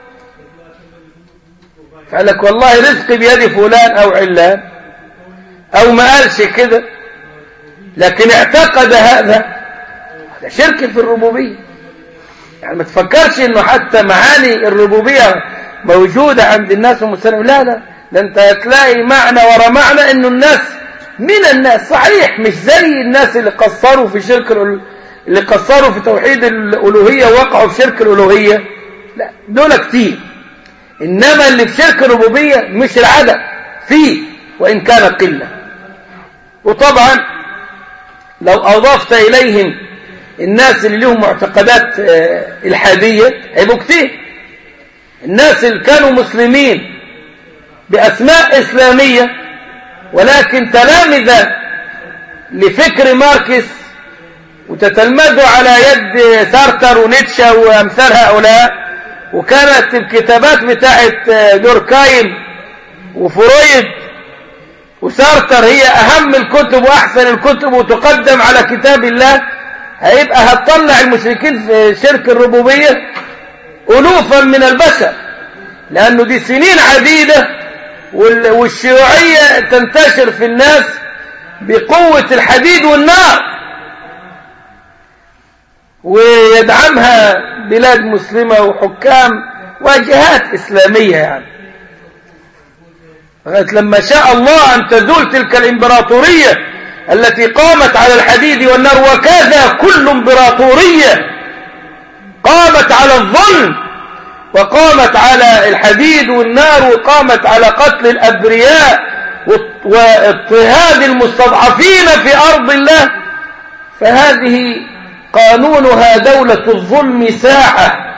فقال لك والله رزقي بيد فلان او علان او ما قالش كده لكن اعتقد هذا هذا شرك في الربوبية يعني ما تفكرش انه حتى معاني الربوبية موجودة عند الناس المسلمين لا لا ده انت هتلاقي معنى ورا معنى انه الناس من الناس صحيح مش زي الناس اللي قصروا في شرك اللي قصروا في توحيد الألوهية وقعوا في شرك الألوهية لا دول كتير إنما اللي في شرك الربوبية مش العدد فيه وإن كان قلة وطبعا لو أضفت إليهم الناس اللي لهم معتقدات الحادية هيبقوا كتير الناس اللي كانوا مسلمين بأسماء إسلامية ولكن تلامذة لفكر ماركس وتتلمذوا على يد سارتر ونيتشه وأمثال هؤلاء وكانت الكتابات بتاعت دوركايم وفرويد وسارتر هي أهم الكتب وأحسن الكتب وتقدم على كتاب الله هيبقى هتطلع المشركين في شرك الربوبية ألوفا من البشر لأنه دي سنين عديدة والشيوعية تنتشر في الناس بقوة الحديد والنار ويدعمها بلاد مسلمة وحكام وجهات إسلامية يعني لغاية لما شاء الله أن تزول تلك الإمبراطورية التي قامت على الحديد والنار وكذا كل إمبراطورية قامت على الظلم وقامت على الحديد والنار وقامت على قتل الأبرياء واضطهاد المستضعفين في أرض الله فهذه قانونها دولة الظلم ساعة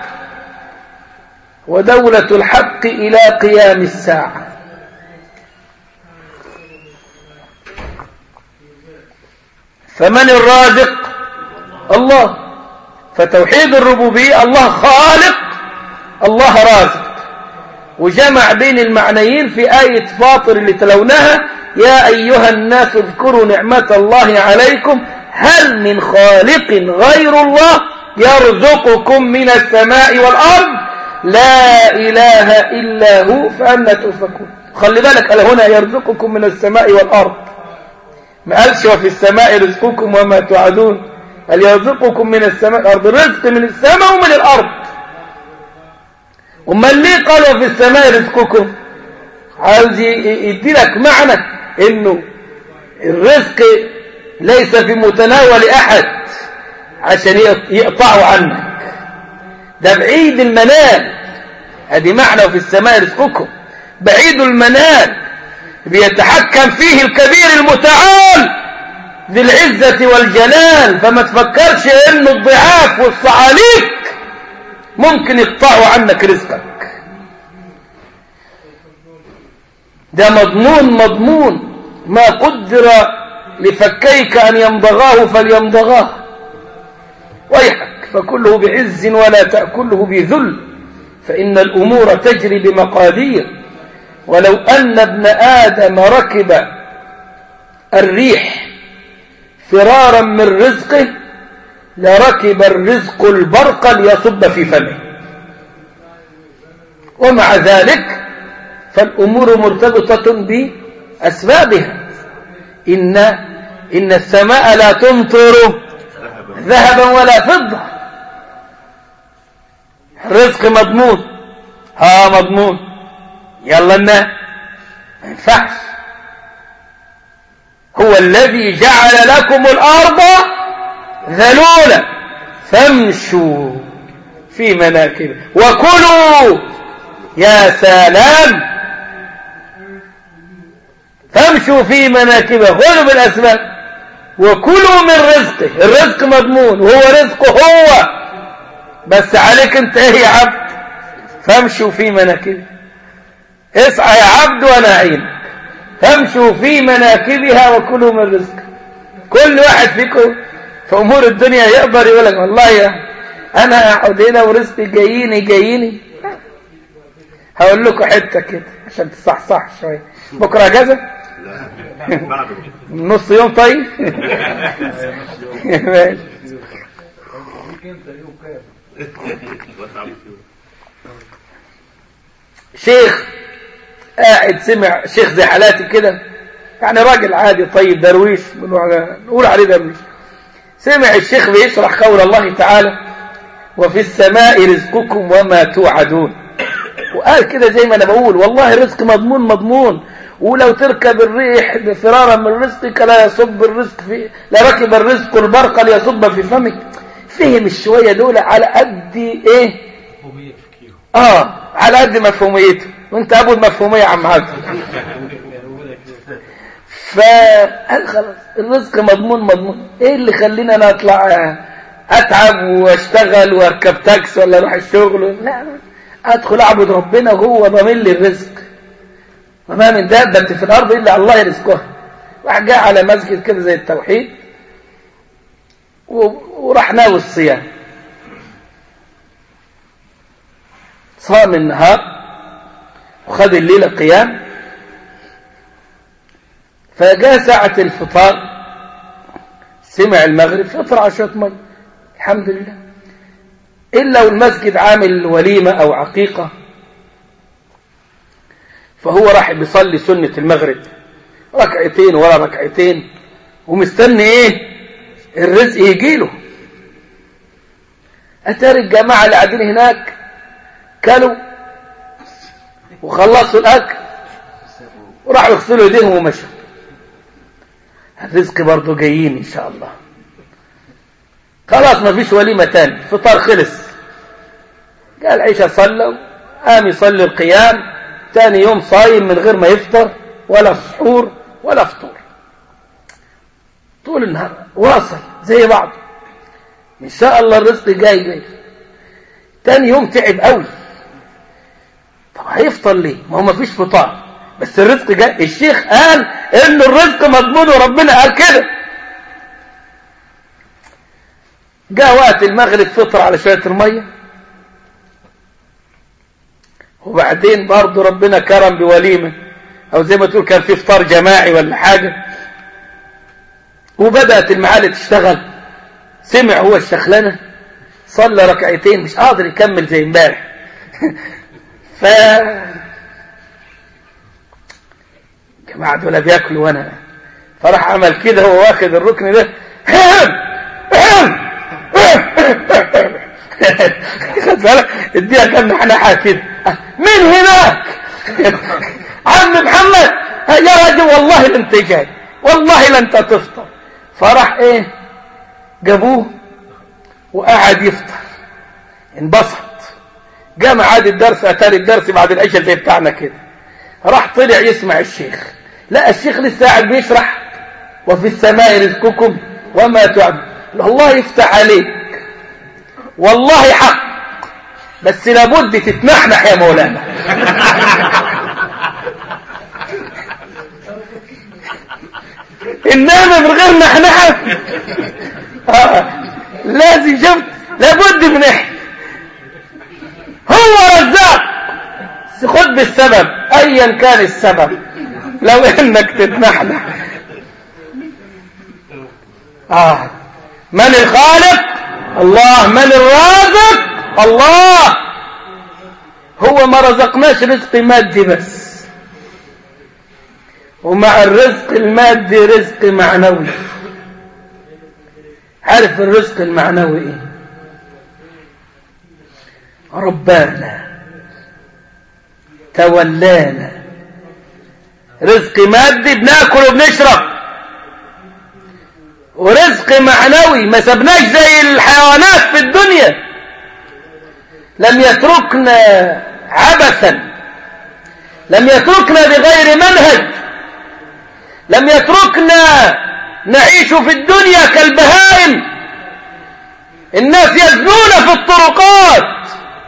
ودولة الحق إلى قيام الساعة فمن الرازق الله فتوحيد الربوبية الله خالق الله رازق وجمع بين المعنيين في آية فاطر اللي تلونها يا أيها الناس اذكروا نعمة الله عليكم هل من خالق غير الله يرزقكم من السماء والأرض لا إله إلا هو فأنا تؤفكون خلي بالك ألا هنا يرزقكم من السماء والأرض ما قالش وفي السماء رزقكم وما توعدون هل يرزقكم من السماء والأرض رزق من السماء ومن الأرض امال ليه قال وفي السماء رزقكم عاوز يدي لك معنى انه الرزق ليس في متناول احد عشان يقطعه عنك ده بعيد المنال ادي معنى وفي السماء رزقكم بعيد المنال بيتحكم فيه الكبير المتعال ذي العزة والجلال فما تفكرش انه الضعاف والصعاليك ممكن يقطعوا عنك رزقك ده مضمون مضمون ما قدر لفكيك أن يمضغاه فليمضغاه ويحك فكله بعز ولا تأكله بذل فإن الأمور تجري بمقادير ولو أن ابن آدم ركب الريح فرارا من رزقه لركب الرزق البرق ليصب في فمه ومع ذلك فالأمور مرتبطة بأسبابها إن, إن السماء لا تمطر ذهبا ولا فضة الرزق مضمون ها مضمون يلا لنا ما ينفعش هو الذي جعل لكم الأرض ذلولا فامشوا في مناكب وكلوا يا سلام فامشوا في مناكبه خذوا بالأسباب وكلوا من رزقه الرزق مضمون وهو رزقه هو بس عليك انت ايه يا عبد فامشوا في مناكبه اسعى يا عبد وانا اعينك فامشوا في مناكبها وكلوا من رزقه كل واحد فيكم في امور الدنيا يقدر يقول لك والله يا انا اقعد هنا ورزقي جاييني جاييني هقول لكم حته كده عشان تصحصح شويه بكره اجازه نص يوم طيب ماشي شيخ قاعد سمع شيخ زي حالاتي كده يعني راجل عادي طيب درويش نقول عليه درويش سمع الشيخ بيشرح قول الله تعالى وفي السماء رزقكم وما توعدون وقال كده زي ما انا بقول والله رزق مضمون مضمون ولو تركب الريح فرارا من رزقك لا يصب الرزق في لا ركب الرزق البرق ليصب في فمك فهم الشوية دول على قد ايه اه على قد مفهوميته وانت ابو المفهومية يا عم عبد فقال خلاص الرزق مضمون مضمون ايه اللي خلينا انا اطلع اتعب واشتغل واركب تاكس ولا اروح الشغل لا ادخل اعبد ربنا وهو ضامن لي الرزق وما من دابة في الارض الا الله يرزقها راح جاء على مسجد كده زي التوحيد وراح ناوي الصيام صام النهار وخد الليلة قيام فجاء ساعة الفطار سمع المغرب فطر على شوية مية الحمد لله إلا والمسجد عامل وليمة أو عقيقة فهو راح بيصلي سنة المغرب ركعتين ولا ركعتين ومستني ايه الرزق يجيله اتاري الجماعة اللي قاعدين هناك كلوا وخلصوا الاكل وراحوا يغسلوا ايديهم ومشوا الرزق برضه جايين ان شاء الله خلاص ما فيش وليمة تاني الفطار خلص قال عيشة صلى قام يصلي القيام تاني يوم صايم من غير ما يفطر ولا سحور ولا فطور طول النهار واصل زي بعض ان شاء الله الرزق جاي جاي تاني يوم تعب قوي طب هيفطر ليه ما هو مفيش فطار بس الرزق جاي الشيخ قال ان الرزق مضمون وربنا قال كده جاء وقت المغرب فطر على شويه الميه وبعدين برضه ربنا كرم بوليمه او زي ما تقول كان في فطار جماعي ولا حاجه وبدات المعالي تشتغل سمع هو الشخلنه صلى ركعتين مش قادر يكمل زي امبارح ف جماعة دول بياكلوا وانا فراح عمل كده هو واخد الركن ده خد بالك اديها كم نحنحة كده مين هناك عم محمد يا راجل والله لا انت جاي والله لا انت تفطر فراح ايه جابوه وقعد يفطر انبسط جاء ميعاد الدرس اتاري الدرس بعد العشاء زي بتاعنا كده راح طلع يسمع الشيخ لا الشيخ لسه قاعد بيشرح وفي السماء رزقكم وما تعد الله يفتح عليك والله حق بس لابد تتنحنح يا مولانا انما من غير نحنحه آه. لازم شفت لابد من احنا هو رزاق خد بالسبب ايا كان السبب لو انك تتنحنح آه. من الخالق الله من الرازق الله هو ما رزقناش رزق مادي بس ومع الرزق المادي رزق معنوي عارف الرزق المعنوي ايه ربانا تولانا رزق مادي بناكل وبنشرب ورزق معنوي ما سبناش زي الحيوانات في الدنيا لم يتركنا عبثا لم يتركنا بغير منهج لم يتركنا نعيش في الدنيا كالبهائم الناس يزنون في الطرقات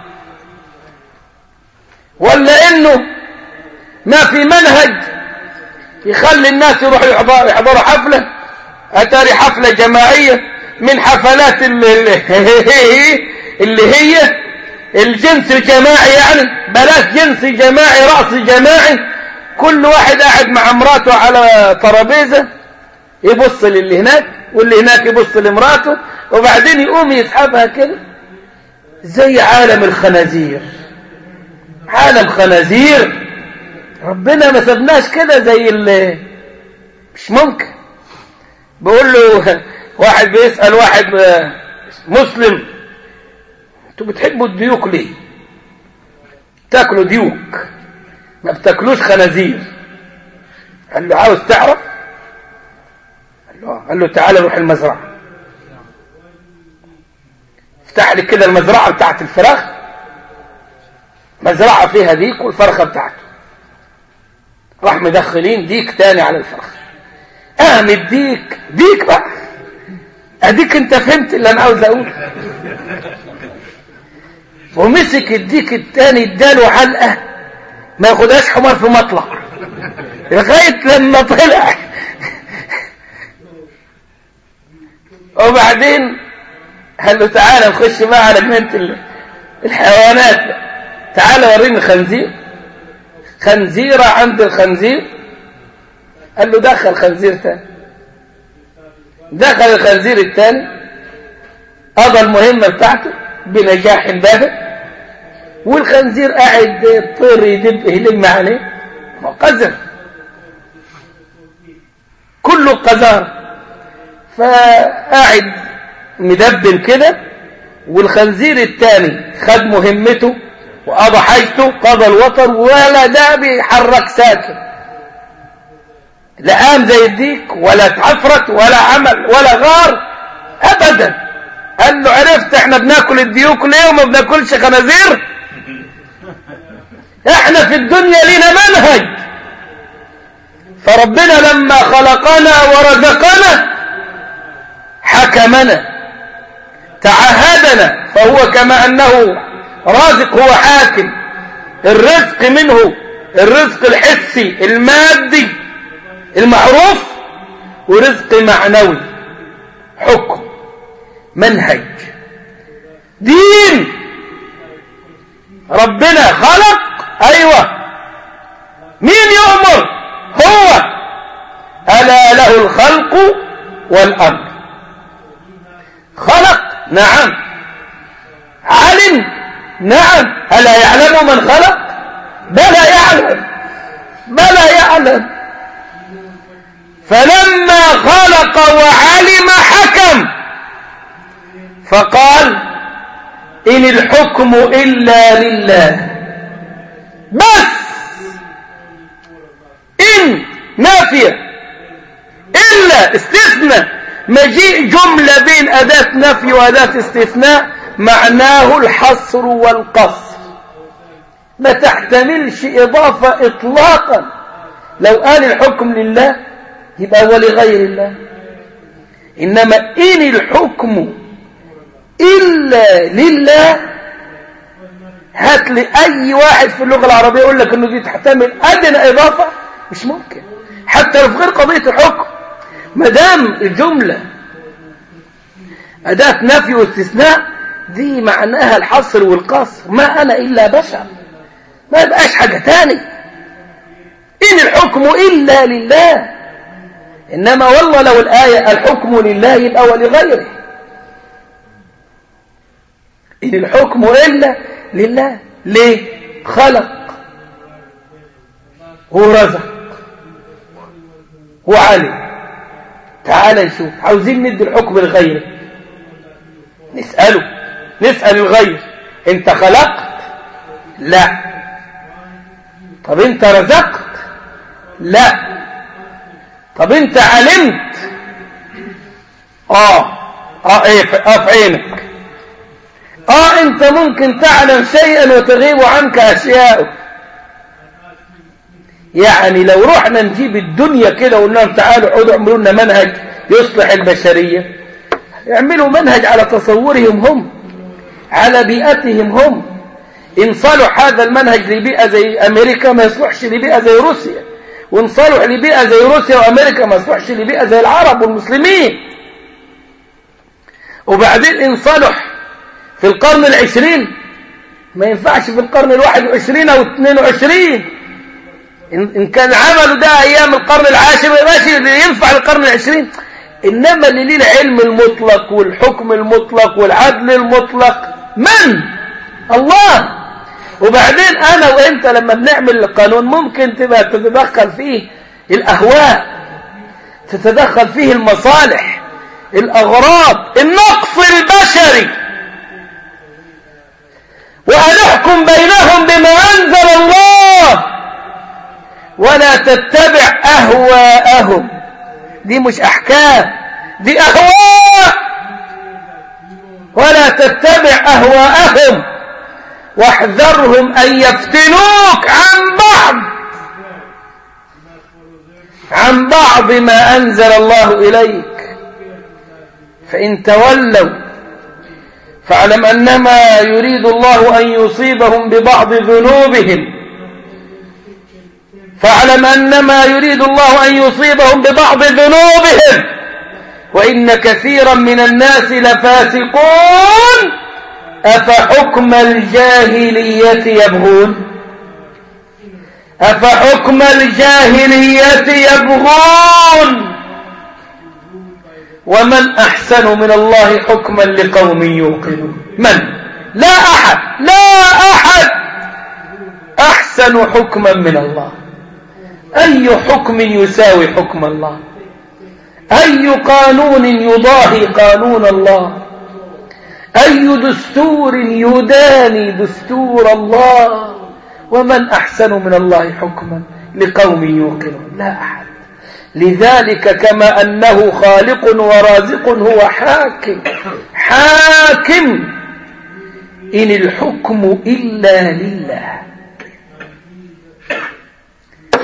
ولا انه ما في منهج يخلي الناس يروحوا يحضروا, يحضروا حفلة اتاري حفلة جماعية من حفلات اللي, اللي هي الجنس الجماعي يعني بلاش جنس جماعي رأس جماعي كل واحد قاعد مع مراته على ترابيزة يبص للي هناك واللي هناك يبص لمراته وبعدين يقوم يسحبها كده زي عالم الخنازير عالم خنازير ربنا ما سبناش كده زي اللي مش ممكن بيقول له واحد بيسأل واحد مسلم انتوا بتحبوا الديوك ليه تاكلوا ديوك ما بتاكلوش خنازير قال له عاوز تعرف قال له, قال له تعالى روح المزرعة افتح لي كده المزرعة بتاعت الفراخ مزرعة فيها ديك والفرخة بتاعته راح مدخلين ديك تاني على الفرخ قام الديك ديك بقى اديك انت فهمت اللي انا عاوز اقوله ومسك الديك التاني اداله علقه ما ياخدهاش حمار في مطلع لغايه لما طلع وبعدين قال له تعالى نخش بقى على جنينه الحيوانات تعالى وريني خنزير خنزيرة عند الخنزير قال له دخل خنزير تاني دخل الخنزير الثاني قضى المهمة بتاعته بنجاح باهر والخنزير قاعد الطير يدب يلم عليه قذر كله قذار فقاعد مدبن كده والخنزير الثاني خد مهمته وقضى حاجته قضى الوطر ولا ده بيحرك ساكن لا قام زي الديك ولا اتعفرت ولا عمل ولا غار ابدا قال له عرفت احنا بناكل الديوك ليه وما بناكلش خنازير احنا في الدنيا لينا منهج فربنا لما خلقنا ورزقنا حكمنا تعهدنا فهو كما أنه رازق هو حاكم الرزق منه الرزق الحسي المادي المعروف ورزق معنوي حكم منهج دين ربنا خلق أيوة مين يؤمر هو ألا له الخلق والأمر خلق نعم علم نعم ألا يعلم من خلق بلى يعلم بلى يعلم فلما خلق وعلم حكم فقال إن الحكم إلا لله بس إن نافية إلا استثنى مجيء جملة بين أداة نفي وأداة استثناء معناه الحصر والقصر ما تحتملش إضافة إطلاقا لو قال الحكم لله يبقى ولغير الله إنما إن الحكم إلا لله هات لي أي واحد في اللغة العربية يقول لك إنه دي تحتمل أدنى إضافة مش ممكن حتى لو في غير قضية الحكم ما دام الجملة أداة نفي واستثناء دي معناها الحصر والقصر ما أنا إلا بشر ما يبقاش حاجة تاني إن الحكم إلا لله إنما والله لو الآية الحكم لله يبقى ولغيره إن الحكم إلا لله ليه خلق هو رزق هو علم تعال نشوف عاوزين ندي الحكم لغيره نسأله نسأل الغير انت خلقت لا طب انت رزقت لا طب انت علمت اه اه ايه اه في عينك اه انت ممكن تعلم شيئا وتغيب عنك اشياء يعني لو رحنا نجيب الدنيا كده وقلنا لهم تعالوا اقعدوا اعملوا لنا منهج يصلح البشريه يعملوا منهج على تصورهم هم على بيئتهم هم إن صلح هذا المنهج لبيئة زي أمريكا ما يصلحش لبيئة زي روسيا وإن صلح لبيئة زي روسيا وأمريكا ما يصلحش لبيئة زي العرب والمسلمين وبعدين إن صلح في القرن العشرين ما ينفعش في القرن الواحد وعشرين أو اثنين وعشرين إن كان عملوا ده أيام القرن العاشر ماشي ينفع القرن العشرين إنما اللي ليه العلم المطلق والحكم المطلق والعدل المطلق من؟ الله وبعدين أنا وإنت لما بنعمل القانون ممكن تبقى تتدخل فيه الأهواء تتدخل فيه المصالح الأغراض النقص البشري وأنحكم بينهم بما أنزل الله ولا تتبع أهواءهم دي مش أحكام دي أهواء ولا تتبع أهواءهم واحذرهم أن يفتنوك عن بعض عن بعض ما أنزل الله إليك فإن تولوا فاعلم أنما يريد الله أن يصيبهم ببعض ذنوبهم فاعلم أنما يريد الله أن يصيبهم ببعض ذنوبهم وإن كثيرا من الناس لفاسقون أفحكم الجاهلية يبغون أفحكم الجاهلية يبغون ومن أحسن من الله حكما لقوم يوقنون من لا أحد لا أحد أحسن حكما من الله أي حكم يساوي حكم الله أي قانون يضاهي قانون الله أي دستور يداني دستور الله ومن أحسن من الله حكما لقوم يوقنون لا أحد لذلك كما أنه خالق ورازق هو حاكم حاكم إن الحكم إلا لله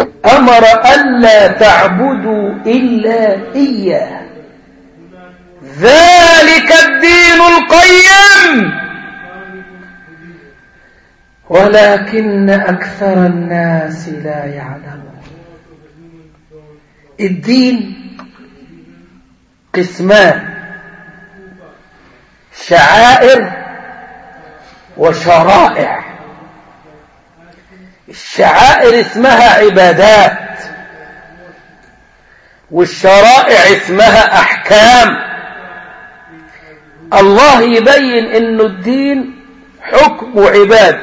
أمر ألا تعبدوا إلا إياه ذلك الدين القيم ولكن أكثر الناس لا يعلمون الدين قسمان شعائر وشرائع الشعائر اسمها عبادات والشرائع اسمها أحكام الله يبين انه الدين حكم وعباد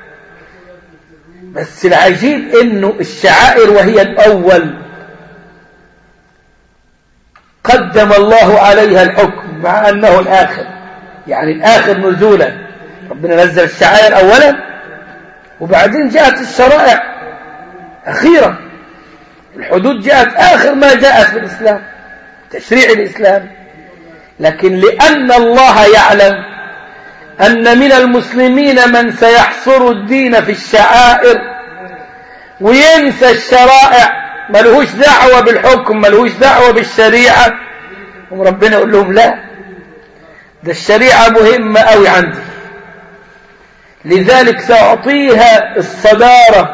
بس العجيب انه الشعائر وهي الاول قدم الله عليها الحكم مع انه الاخر يعني الاخر نزولا ربنا نزل الشعائر اولا وبعدين جاءت الشرائع اخيرا الحدود جاءت آخر ما جاءت في الإسلام تشريع الإسلام لكن لأن الله يعلم أن من المسلمين من سيحصر الدين في الشعائر وينسى الشرائع ملهوش دعوة بالحكم ملهوش دعوة بالشريعة وربنا يقول لهم لا ده الشريعة مهمة أوي عندي لذلك سأعطيها الصدارة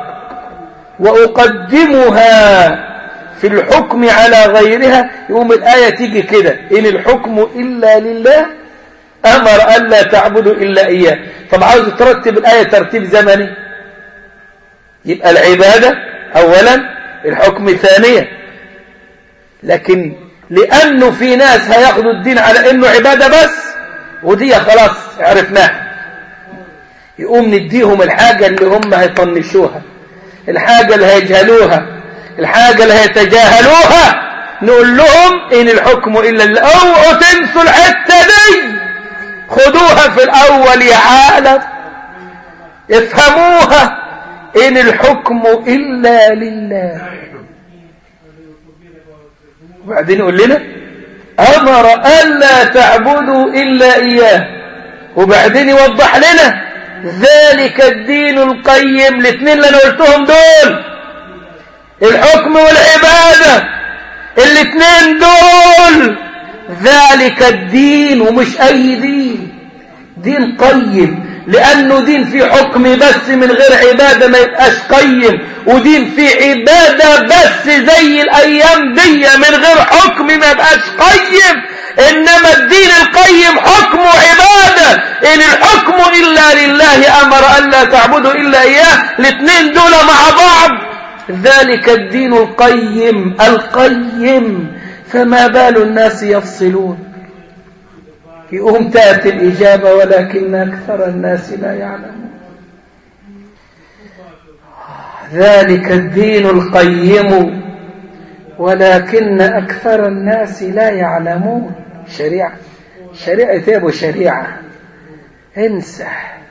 وأقدمها في الحكم على غيرها يوم الآية تيجي كده إن الحكم إلا لله أمر ألا تعبدوا إلا إياه طب عاوز ترتب الآية ترتيب زمني يبقى العبادة أولا الحكم ثانيا لكن لأنه في ناس هياخدوا الدين على أنه عبادة بس ودي خلاص عرفناها يقوم نديهم الحاجة اللي هم هيطنشوها الحاجة اللي هيجهلوها الحاجة اللي هيتجاهلوها نقول لهم إن الحكم إلا الله اوعوا تنسوا الحتة دي خدوها في الأول يا عالم افهموها إن الحكم إلا لله وبعدين يقول لنا أمر ألا تعبدوا إلا إياه وبعدين يوضح لنا ذلك الدين القيم الاثنين اللي انا قلتهم دول الحكم والعبادة الاثنين دول ذلك الدين ومش اي دين دين قيم لانه دين فيه حكم بس من غير عبادة ما يبقاش قيم ودين فيه عبادة بس زي الايام دي من غير حكم ما يبقاش قيم إنما الدين القيم حكم عبادة إن الحكم إلا لله أمر أن لا تعبدوا إلا إياه الاثنين دول مع بعض ذلك الدين القيم القيم فما بال الناس يفصلون يقوم تأتي الإجابة ولكن أكثر الناس لا يعلمون ذلك الدين القيم ولكن أكثر الناس لا يعلمون شريعة شريعة ايه ابو شريعة انسى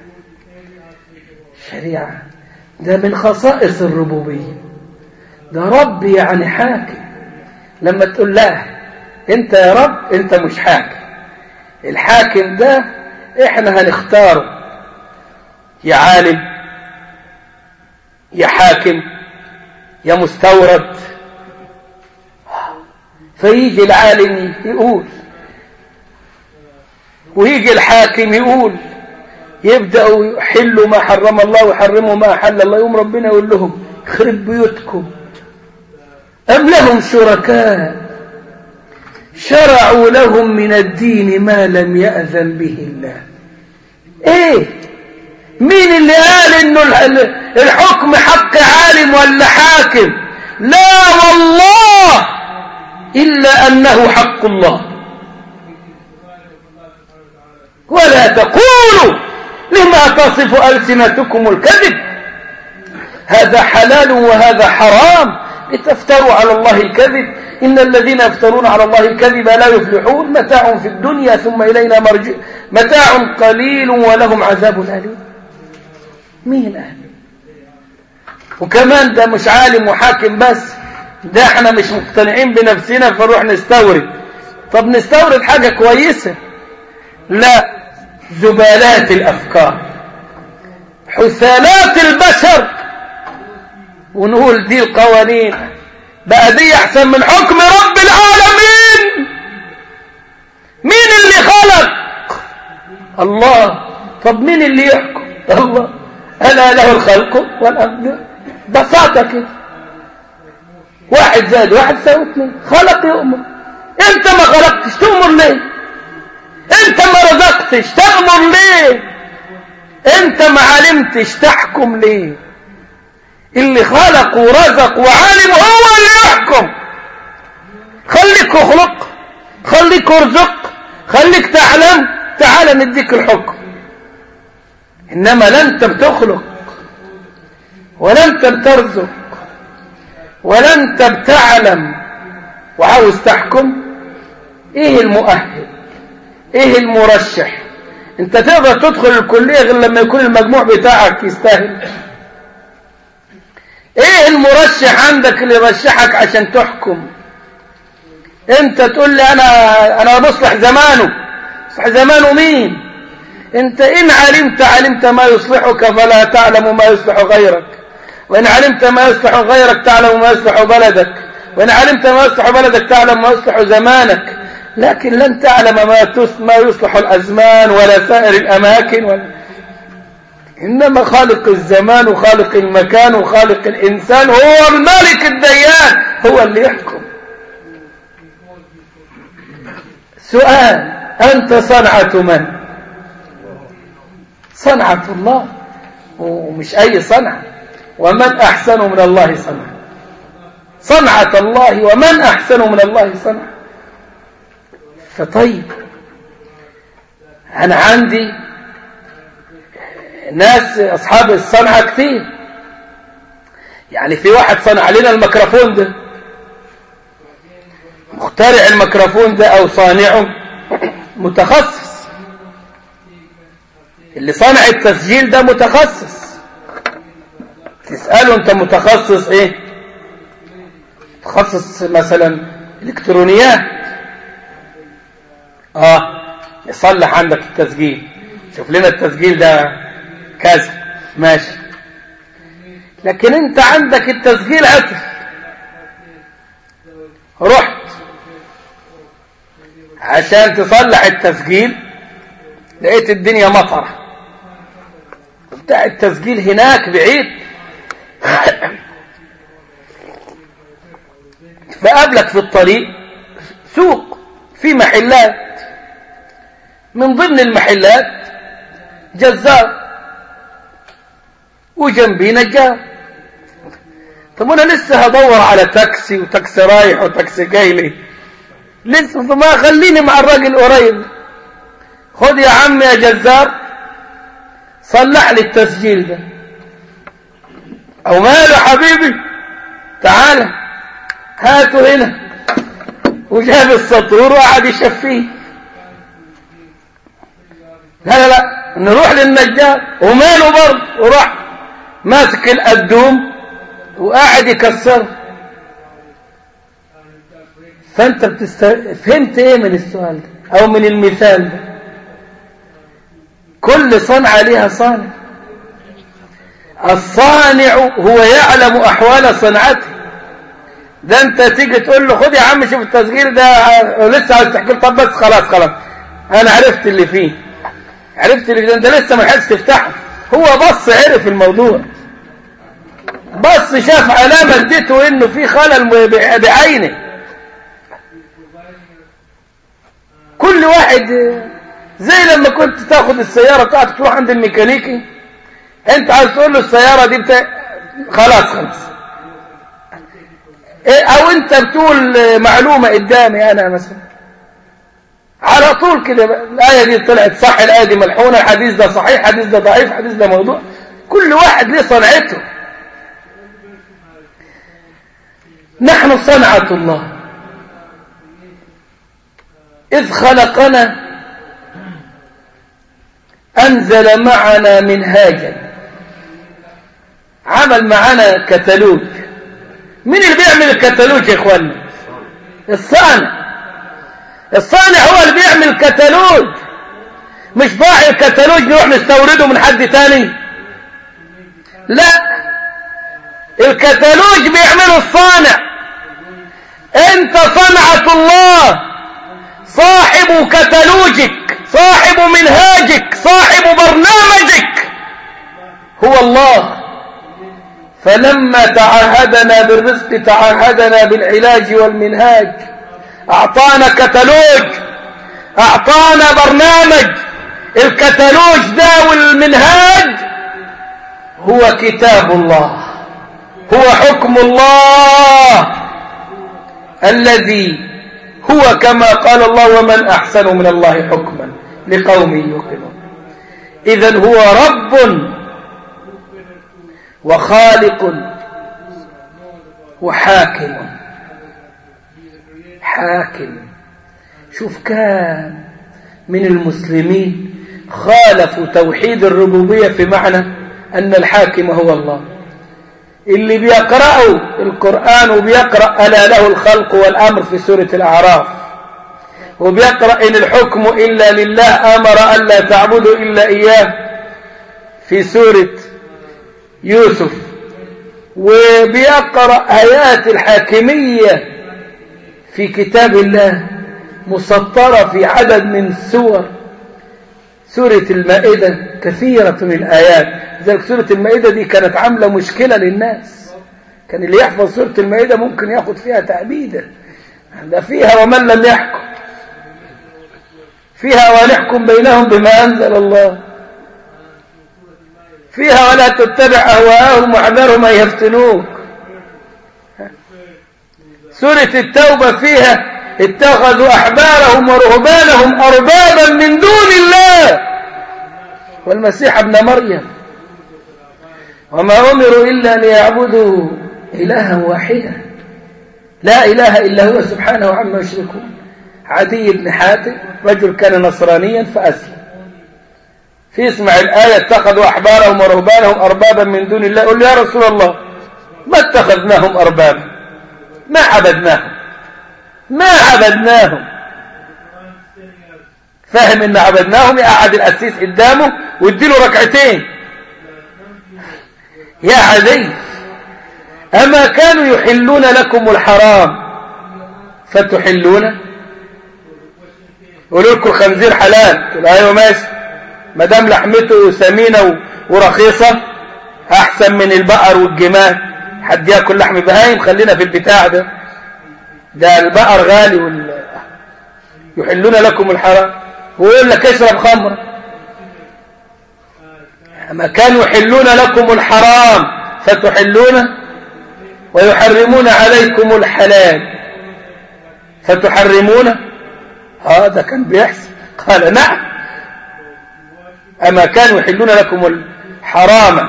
شريعة ده من خصائص الربوبية ده رب يعني حاكم لما تقول لا انت يا رب انت مش حاكم الحاكم ده احنا هنختاره يا عالم يا حاكم يا مستورد فيجي العالم يقول ويجي الحاكم يقول يبدأوا يحلوا ما حرم الله ويحرموا ما حل الله يوم ربنا يقول لهم خرب بيوتكم أم لهم شركاء شرعوا لهم من الدين ما لم يأذن به الله ايه مين اللي قال انه الحكم حق عالم ولا حاكم لا والله إلا أنه حق الله ولا تقولوا لما تصف ألسنتكم الكذب هذا حلال وهذا حرام لتفتروا على الله الكذب إن الذين يفترون على الله الكذب لا يفلحون متاع في الدنيا ثم إلينا مرجع متاع قليل ولهم عذاب أليم مين أهل وكمان ده مش عالم وحاكم بس ده احنا مش مقتنعين بنفسنا فنروح نستورد طب نستورد حاجة كويسة لا زبالات الأفكار حثالات البشر ونقول دي القوانين بقى دي أحسن من حكم رب العالمين مين الله طب مين اللي يحكم الله ألا له الخلق والأمر بساطة كده واحد زائد واحد يساوي اثنين خلق يؤمر انت ما خلقتش تؤمر ليه انت ما رزقتش تأمر ليه انت ما علمتش تحكم ليه اللي خلق ورزق وعالم هو اللي يحكم خليك اخلق خليك ارزق خليك تعلم تعال نديك الحكم انما لا انت بتخلق ولا انت بترزق ولا انت بتعلم وعاوز تحكم ايه المؤهل ايه المرشح انت تقدر تدخل الكلية غير لما يكون المجموع بتاعك يستاهل ايه المرشح عندك اللي يرشحك عشان تحكم انت تقول لي انا انا بصلح زمانه صح زمانه مين انت ان علمت علمت ما يصلحك فلا تعلم ما يصلح غيرك وان علمت ما يصلح غيرك تعلم ما يصلح بلدك وان علمت ما يصلح بلدك تعلم ما يصلح زمانك لكن لن تعلم ما ما يصلح الازمان ولا سائر الاماكن ولا إنما خالق الزمان وخالق المكان وخالق الإنسان هو الملك الديان هو اللي يحكم سؤال أنت صنعة من صنعة الله ومش أي صنعة ومن أحسن من الله صنعة صنعة الله ومن أحسن من الله صنعة فطيب أنا عندي ناس أصحاب الصنعة كتير يعني في واحد صنع لنا الميكروفون ده مخترع الميكروفون ده أو صانعه متخصص اللي صنع التسجيل ده متخصص تسأله انت متخصص ايه متخصص مثلا الكترونيات اه يصلح عندك التسجيل شوف لنا التسجيل ده كذا ماشي لكن انت عندك التسجيل عطل رحت عشان تصلح التسجيل لقيت الدنيا مطره بتاع التسجيل هناك بعيد فقابلك في الطريق سوق في محلات من ضمن المحلات جزار وجنبي نجار طب انا لسه هدور على تاكسي وتاكسي رايح وتاكسي جاي لي لسه ما خليني مع الراجل قريب خد يا عم يا جزار صلح لي التسجيل ده او ماله حبيبي تعال هاته هنا وجاب السطور وقعد يشفيه لا لا لا نروح للنجار وماله برضه وراح ماسك القدوم وقاعد يكسره فانت بتست... فهمت ايه من السؤال ده او من المثال ده كل صنعة لها صانع الصانع هو يعلم احوال صنعته ده انت تيجي تقول له خد يا عم شوف التسجيل ده لسه عايز تحكي طب بس خلاص خلاص انا عرفت اللي فيه عرفت اللي فيه انت لسه ما لحقتش تفتحه هو بص عرف الموضوع بص شاف علامة اديته انه في خلل بعينه كل واحد زي لما كنت تاخد السيارة بتاعتك تروح عند الميكانيكي انت عايز تقول له السيارة دي بتا... خلاص خلاص إيه او انت بتقول معلومة قدامي انا مثلا على طول كده الآية دي طلعت صح الآية دي ملحونة الحديث ده صحيح الحديث ده ضعيف الحديث ده موضوع كل واحد ليه صنعته نحن صنعة الله إذ خلقنا أنزل معنا منهاجا عمل معنا كتالوج مين اللي بيعمل الكتالوج يا إخوانا الصانع الصانع هو اللي بيعمل الكتالوج مش باع الكتالوج نروح نستورده من حد تاني لا الكتالوج بيعمله الصانع انت صنعة الله صاحب كتالوجك صاحب منهاجك صاحب برنامجك هو الله فلما تعهدنا بالرزق تعهدنا بالعلاج والمنهاج أعطانا كتالوج أعطانا برنامج الكتالوج ده والمنهاج هو كتاب الله هو حكم الله الذي هو كما قال الله ومن أحسن من الله حكما لقوم يوقنون إذا هو رب وخالق وحاكم حاكم شوف كان من المسلمين خالفوا توحيد الربوبية في معنى أن الحاكم هو الله اللي بيقرأوا القرآن وبيقرأ ألا له الخلق والأمر في سورة الأعراف وبيقرأ إن الحكم إلا لله أمر ألا تعبدوا إلا إياه في سورة يوسف وبيقرأ آيات الحاكمية في كتاب الله مسطرة في عدد من سور سورة المائدة كثيرة من الآيات ذلك سورة المائدة دي كانت عاملة مشكلة للناس كان اللي يحفظ سورة المائدة ممكن ياخد فيها تعبيدة ده فيها ومن لم يحكم فيها ونحكم بينهم بما أنزل الله فيها ولا تتبع أهواءهم واحذرهم أن يفتنوك سورة التوبة فيها اتخذوا أحبارهم ورهبانهم أربابا من دون الله والمسيح ابن مريم وما أمروا إلا ليعبدوا إلها واحدا لا إله إلا هو سبحانه عما يشركون عدي بن حاتم رجل كان نصرانيا فأسلم في اسمع الآية اتخذوا أحبارهم ورهبانهم أربابا من دون الله قل يا رسول الله ما اتخذناهم أربابا ما عبدناهم ما عبدناهم فاهم ان عبدناهم يقعد القسيس قدامه واديله ركعتين يا عدي أما كانوا يحلون لكم الحرام فتحلون يقولوا لكم الخنزير حلال تقول ايوه ماشي ما دام لحمته ثمينه ورخيصه احسن من البقر والجمال حد ياكل لحم بهايم خلينا في البتاع ده ده البقر غالي وال... يحلون لكم الحرام ويقول لك اشرب خمر أما كانوا يحلون لكم الحرام فتحلون ويحرمون عليكم الحلال فتحرمون هذا كان بيحصل قال نعم أما كانوا يحلون لكم الحرام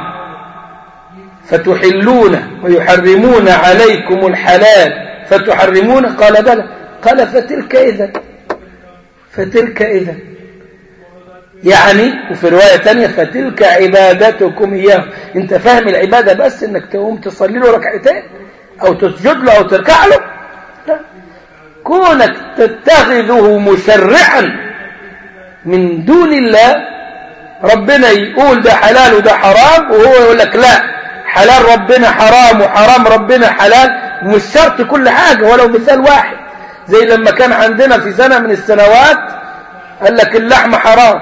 فتحلون ويحرمون عليكم الحلال فتحرمون قال بلى قال فتلك إذا فتلك إذا يعني وفي رواية تانية فتلك عبادتكم إياه انت فاهم العبادة بس انك تقوم تصلي له ركعتين او تسجد له او تركع له لا كونك تتخذه مشرعا من دون الله ربنا يقول ده حلال وده حرام وهو يقول لك لا حلال ربنا حرام وحرام ربنا حلال مش شرط كل حاجة ولو مثال واحد زي لما كان عندنا في سنة من السنوات قال لك اللحم حرام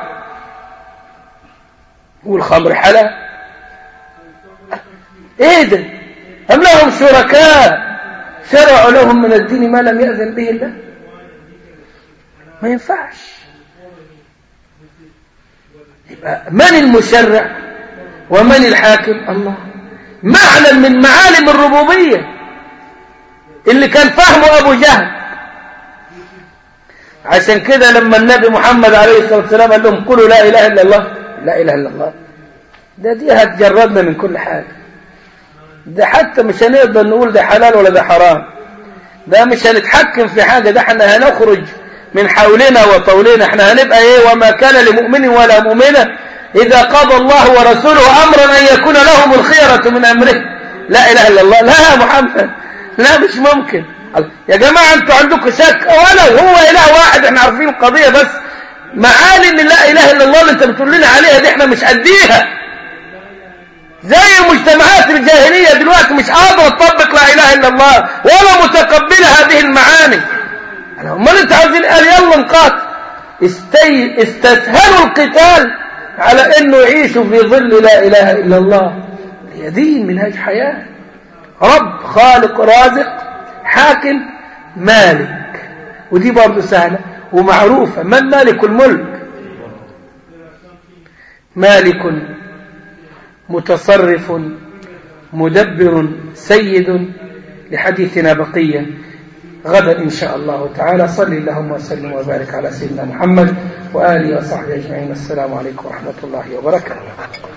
والخمر حلال ايه ده أم لهم شركاء شرعوا لهم من الدين ما لم يأذن به الله ما ينفعش يبقى من المشرع ومن الحاكم الله معنى من معالم الربوبية اللي كان فهمه أبو جهل عشان كده لما النبي محمد عليه الصلاة والسلام قال لهم قولوا لا إله إلا الله لا إله إلا الله ده دي هتجردنا من كل حاجة ده حتى مش هنقدر نقول ده حلال ولا ده حرام ده مش هنتحكم في حاجة ده احنا هنخرج من حولنا وطولنا احنا هنبقى ايه وما كان لمؤمن ولا مؤمنة إذا قضى الله ورسوله أمرا أن يكون لهم الخيرة من أمره لا إله إلا الله لا يا محمد لا مش ممكن يا جماعة انتوا عندكم شك ولو هو إله واحد احنا عارفين القضية بس معاني ان لا إله إلا الله اللي انت بتقول لنا عليها دي احنا مش قديها زي المجتمعات الجاهلية دلوقتي مش قادرة تطبق لا إله إلا الله ولا متقبلة هذه المعاني امال انت عاوزين قال يلا نقاتل استي... استسهلوا القتال على انه يعيشوا في ظل لا اله الا الله هي دين منهج حياه رب خالق رازق حاكم مالك ودي برضه سهله ومعروفه من مالك الملك مالك متصرف مدبر سيد لحديثنا بقية غدا إن شاء الله تعالى صل اللهم وسلم وبارك على سيدنا محمد وآله وصحبه أجمعين السلام عليكم ورحمة الله وبركاته